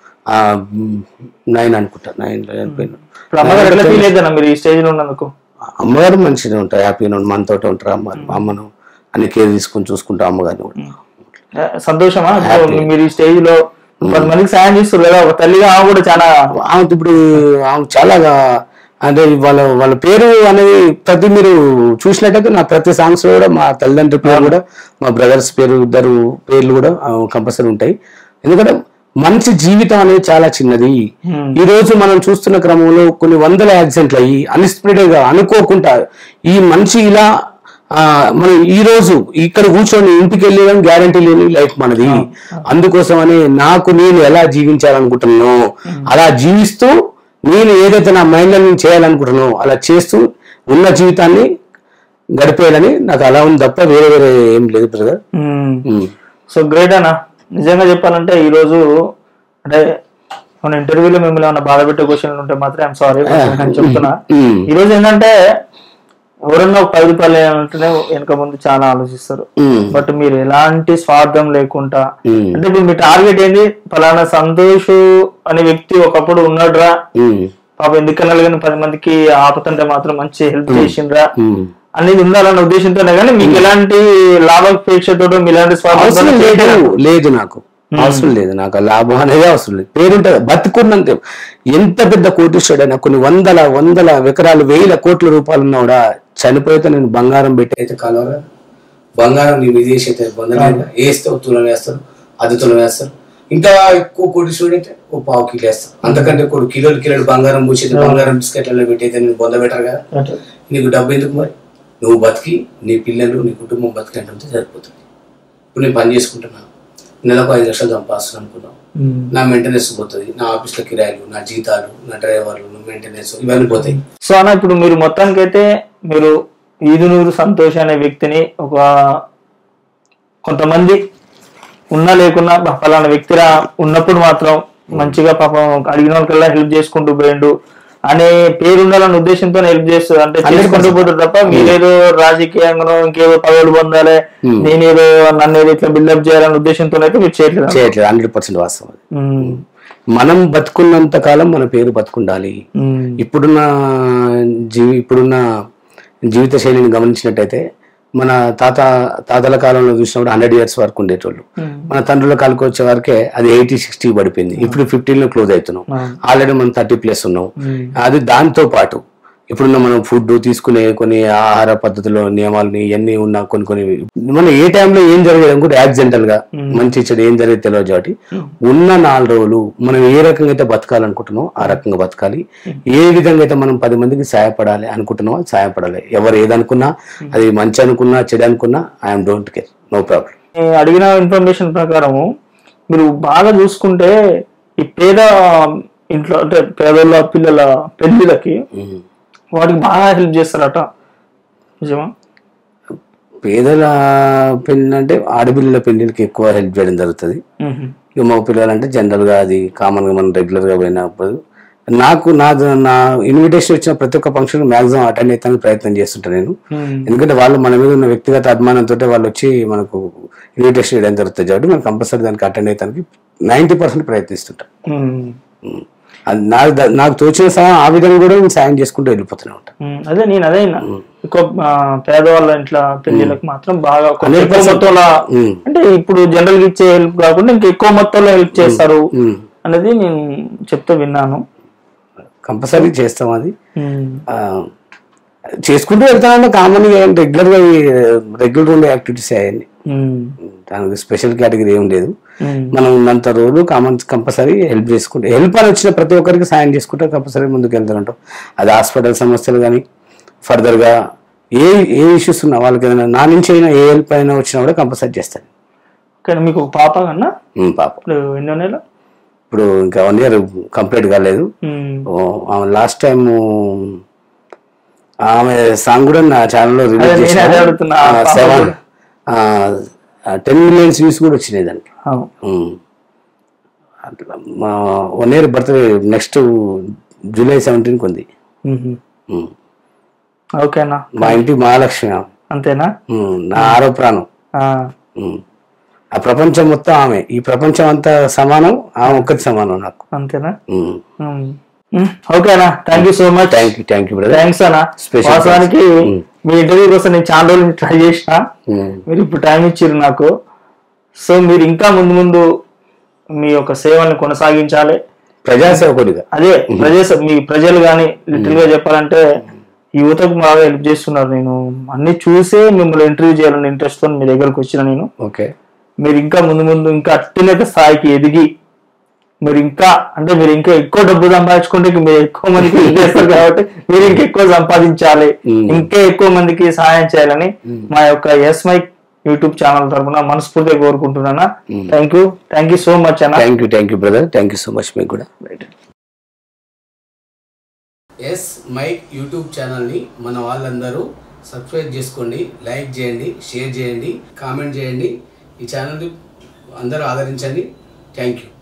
నైన్ అనుకుంటా నైన్ లో చనిపోయారు ఇప్పుడు అమ్మగారు ఎట్లా ఫీల్ అవుతారా మీరు ఈ స్టేజ్ లో ఉన్నందుకు అమ్మగారు మంచిగా ఉంటారు హ్యాపీగా ఉంటారు మనతో ఉంటారు అమ్మ అమ్మను అన్ని కేర్ తీసుకొని చూసుకుంటాం అమ్మగారిని కూడా ఆ, సంతోషమా ఇప్పుడు మీరు ఈ స్టేజ్ లో పది మందికి సాయం చేస్తారు కదా ఒక తల్లిగా ఆమె కూడా చాలా ఆమె ఇప్పుడు ఆమె చాలా అంటే వాళ్ళ వాళ్ళ పేరు అనేది ప్రతి మీరు చూసినట్టయితే నా ప్రతి సాంగ్స్ లో కూడా మా తల్లిదండ్రుల పేరు కూడా మా బ్రదర్స్ పేరు ఇద్దరు పేర్లు కూడా కంపల్సరీ ఉంటాయి ఎందుకంటే మనిషి జీవితం అనేది చాలా చిన్నది ఈ రోజు మనం చూస్తున్న క్రమంలో కొన్ని వందల యాక్సిడెంట్లు అయ్యి అన్ఎక్స్పెక్టెడ్ గా అనుకోకుండా ఈ మనిషి ఇలా ఆ, మనం ఈ రోజు ఇక్కడ కూర్చొని ఇంటికి వెళ్ళడం గ్యారంటీ లేని లైఫ్ మనది అందుకోసమని నాకు నేను ఎలా జీవించాలనుకుంటున్నానో అలా జీవిస్తూ నేను ఏదైతే నా మైండ్ లో నేను చేయాలనుకుంటున్నానో అలా చేస్తూ ఉన్న జీవితాన్ని గడిపేయాలని నాకు అలా ఉంది తప్ప వేరే వేరే ఏం లేదు బ్రదర్ సో గ్రేట్ అన్న నిజంగా చెప్పాలంటే ఈ రోజు అంటే మన ఇంటర్వ్యూలో మిమ్మల్ని ఏమైనా బాధ పెట్టే క్వశ్చన్లు ఉంటే మాత్రం ఐఎమ్ సారీ నేను చెప్తున్నా ఈ రోజు ఏంటంటే ఎవరన్నా ఒక పది రూపాయలు వేయాలంటేనే వెనక ముందు చాలా ఆలోచిస్తారు బట్ మీరు ఎలాంటి స్వార్థం లేకుండా అంటే ఇప్పుడు మీ టార్గెట్ ఏంది ఫలానా సంతోష్ అనే వ్యక్తి ఒకప్పుడు ఉన్నాడురా పాప ఎందుకన్నా కానీ పది మందికి ఆపుతుంటే మాత్రం మంచి హెల్ప్ చేసిండ్రా అనేది ఉండాలన్న ఉద్దేశంతోనే కానీ మీకు ఎలాంటి లాభాపేక్షతో మీ ఎలాంటి అవసరం స్వార్థం లేదు లేదు నాకు అవసరం లేదు నాకు ఆ లాభం అనేది అవసరం లేదు పేరుంటది బతుకున్నంత ఎంత పెద్ద కోటీశ్వరుడైనా కొన్ని వందల వందల ఎకరాలు వేల కోట్ల రూపాయలు ఉన్నా కూడా చనిపోతే నేను బంగారం పెట్టి అయితే కలవరా బంగారం నీ విదేశీ అయితే పొందలేదు వేస్తే ఒక తులం వేస్తారు అది తులం వేస్తారు ఇంకా ఎక్కువ కోటీశ్వరుడు అయితే ఓ పావు కిలో వేస్తారు అంతకంటే కొన్ని కిలోలు కిలోలు బంగారం పూసేది బంగారం బిస్కెట్లలో పెట్టయితే నేను పొంద బెటర్ కదా నీకు డబ్బు ఎందుకు మరి నువ్వు బతికి నీ పిల్లలు నీ కుటుంబం బతికి అంటే సరిపోతుంది ఇప్పుడు నేను పని చేసుకుంటున్నా నెలకు ఐదు లక్షలు సంపాదిస్తున్నాను అనుకున్నాం నా మెయింటెనెన్స్ పోతుంది నా ఆఫీస్లో కిరాయిలు నా జీతాలు నా డ్రైవర్లు మెయింటెనెన్స్ ఇవన్నీ పోతాయి సో అన్న ఇప్పుడు మీరు మొత్తానికైతే మీరు ఈదునూరు సంతోష్ అనే వ్యక్తిని ఒక కొంతమంది ఉన్నా లేకున్నా "బా, ఫలానా వ్యక్తిరా ఉన్నప్పుడు మాత్రం మంచిగా పాపం అడిగిన వాళ్ళకల్లా హెల్ప్ చేసుకుంటూ పోయిండు అనే పేరు ఉండాలన్న ఉద్దేశంతో హెల్ప్ చేస్తారు అంటే చేసుకుంటూ పోతారు తప్ప మీరేదో రాజకీయంగా ఇంకేదో పదవులు పొందాలి నేనేదో నన్ను ఏదో ఇట్లా బిల్డప్ చేయాలనే ఉద్దేశంతో అయితే మీరు చేయట్లేదు చేయట్లేదు హండ్రెడ్ పర్సెంట్ వాస్తవం అది. ఉమ్, మనం బతుకున్నంత కాలం మన పేరు బతుకుండాలి ఉమ్, ఇప్పుడున్న జీవి ఇప్పుడున్న జీవిత శైలిని గమనించినట్టయితే మన తాత తాతల కాలంలో చూసినప్పుడు హండ్రెడ్ ఇయర్స్ వరకు ఉండేటోళ్ళు మన తండ్రుల కాలకు వచ్చే వరకే అది ఎయిటీ సిక్స్టీ పడిపోయింది ఇప్పుడు ఫిఫ్టీన్ లో క్లోజ్ అవుతున్నాం ఆల్రెడీ మనం థర్టీ ప్లస్ ఉన్నాం అది దాంతో పాటు ఇప్పుడున్న మనం ఫుడ్ తీసుకునే కొన్ని ఆహార పద్ధతులు నియమాలు ఇవన్నీ ఉన్న కొన్ని కొన్ని మనం ఏ టైంలో ఏం జరిగేది కూడా యాక్సిడెంటల్ గా మంచి చెడు ఏం జరిగేది తెలియదు కాబట్టి ఉన్న నాలుగు రోజులు మనం ఏ రకంగా అయితే బతకాలనుకుంటున్నామో ఆ రకంగా బతకాలి ఏ విధంగా అయితే మనం పది మందికి సహాయపడాలి అనుకుంటున్నామో సహాయపడాలి ఎవరు ఏదనుకున్నా అది మంచి అనుకున్నా చెడు అనుకున్నా I'm don't care no problem నేను అడిగిన ఇన్ఫర్మేషన్ ప్రకారము మీరు బాగా చూసుకుంటే ఈ పేద ఇంట్లో అంటే పేదోళ్ళ పిల్లల పెళ్లిళ్ళకి వాటికి బాగా హెల్ప్ చేస్తారట నిజమా పేదల పెళ్లి అంటే ఆడపిల్లల పెళ్లికి ఎక్కువ హెల్ప్ చేయడం జరుగుతుంది ఇక మగ పిల్లలు అంటే జనరల్ గా అది కామన్ గా మనం రెగ్యులర్ గా పోయినప్పుడు నాకు నా నా ఇన్విటేషన్ వచ్చిన ప్రతి ఒక్క ఫంక్షన్ మాక్సిమం అటెండ్ అవుతానికి ప్రయత్నం చేస్తుంటాను నేను ఎందుకంటే వాళ్ళు మన మీద ఉన్న వ్యక్తిగత అభిమానంతో వాళ్ళు వచ్చి మనకు ఇన్విటేషన్ ఇవ్వడం జరుగుతుంది కాబట్టి మనం కంపల్సరీ దానికి అటెండ్ అవుతానికి నైంటీ పర్సెంట్ ప్రయత్నిస్తుంటాం ఉమ్. ఉమ్. అది నాకు ద- నాకు తోచిన సహాయం ఆ విధంగా కూడా నేను సాయం చేసుకుంటూ వెళ్ళిపోతూనే ఉంటాను ఉమ్, అదే నేను అదే విన్నా. ఎక్కువ ఆ, పేదవాళ్ళ ఇంట్లో పెళ్లిళ్ళకి మాత్రం బాగా కొంచెం హండ్రెడ్ ఎక్కువ పర్సెంట్. మొత్తంలో ఉమ్. అంటే ఇప్పుడు జనరల్ గా ఇచ్చే హెల్ప్ కాకుండా ఇంకా ఎక్కువ మొత్తంలో హెల్ప్ చేస్తారు ఉమ్. అనేది నేను చెప్తూ విన్నాను కంపల్సరీ చేస్తాం అది ఉమ్. ఆ, చేసుకుంటూ వెళ్తానంటే కామన్ రెగ్యులర్ గా రెగ్యులర్ ఉండే యాక్టివిటీస్ అవన్నీ ఉమ్. దానికి స్పెషల్ కేటగిరీ ఏం లేదు ఉమ్. మనం ఉన్నంత రోజు కామన్ కంపల్సరీ హెల్ప్ చేసుకుంటే హెల్ప్ అని వచ్చిన ప్రతి ఒక్కరికి సాయం చేసుకుంటే కంపల్సరీ ముందుకు వెళ్తానంటాం అది హాస్పిటల్ సమస్యలు కానీ ఫర్దర్ గా ఏ ఏ ఇష్యూస్ ఉన్నా వాళ్ళకి ఏదైనా నా నుంచి అయినా ఏ హెల్ప్ అయినా వచ్చినా కూడా కంపల్సరీ చేస్తాను కానీ మీకు ఒక పాప కన్నా ఉమ్, పాప ఇప్పుడు ఎన్నో నెల ఇప్పుడు ఇంకా వన్ ఇయర్ కంప్లీట్ కాలేదు ఉమ్. ఓ, ఆమె లాస్ట్ టైం ఆమె సాంగ్ కూడా నా ఛానల్లో అదే రిలీజ్ నేనే అదే అడుగుతున్నా. ఆ పాప సెవెన్ కూడా. టెన్ మిలియన్స్ వ్యూస్ కూడా వచ్చినాయి దానికి అవును. ఉమ్. అట్లా మా one year birthday next July సెవెంటీన్కి ఉంది మ్మ్. ఉమ్. ఓకేనా మా ఇంటి మహాలక్ష్మి ఆమె. అంతేనా ఉమ్, నా ఆరో ప్రాణం ఆ, ఉమ్. ఆ ప్రపంచం మొత్తం ఆమె ఈ ప్రపంచం అంతా సమానం ఆమె ఒక్కటి సమానం నాకు అంతేనా మ్మ్. మ్మ్. ఓకేనా thank you so much thank you thank you brother thanks అన్న Special వాస్తవానికి మ్మ్. మీ ఇంటర్వ్యూ కోసం నేను చాలా రోజులు ట్రై చేసిన మీరు ఇప్పుడు టైం ఇచ్చారు నాకు సో మీరు ఇంకా ముందు ముందు మీ యొక్క సేవల్ని కొనసాగించాలి ప్రజాసేవకుడిగా అదే ప్రజా మీ ప్రజలు కానీ లిటిల్ గా చెప్పాలంటే యువతకు బాగా హెల్ప్ చేస్తున్నారు నేను అన్ని చూసే మిమ్మల్ని ఇంటర్వ్యూ చేయాలని ఇంట్రెస్ట్ తో మీ దగ్గరకు వచ్చిన నేను ఓకే మీరు ఇంకా ముందు ముందు ఇంకా అత్యున్నత స్థాయికి ఎదిగి మీరు ఇంకా అంటే మీరు ఇంకా ఎక్కువ డబ్బు సంపాదించుకుంటే ఇంక మీరు ఎక్కువ మందికి help చేస్తారు కాబట్టి మీరు ఇంకా ఎక్కువ సంపాదించాలి Mm. ఇంకా ఎక్కువ మందికి సహాయం చేయాలని మా యొక్క ఎస్ మై యూట్యూబ్ ఛానల్ తరఫున మనస్ఫూర్తిగా కోరుకుంటున్నానా thank you thank you so much అన్న thank you thank you brother thank you so much మీకు కూడా ఎస్ మైక్ యూట్యూబ్ ఛానల్ని మన వాళ్ళందరూ సబ్స్క్రైబ్ చేసుకోండి లైక్ చేయండి షేర్ చేయండి కామెంట్ చేయండి ఈ ఛానల్ని అందరూ ఆదరించండి థ్యాంక్ యూ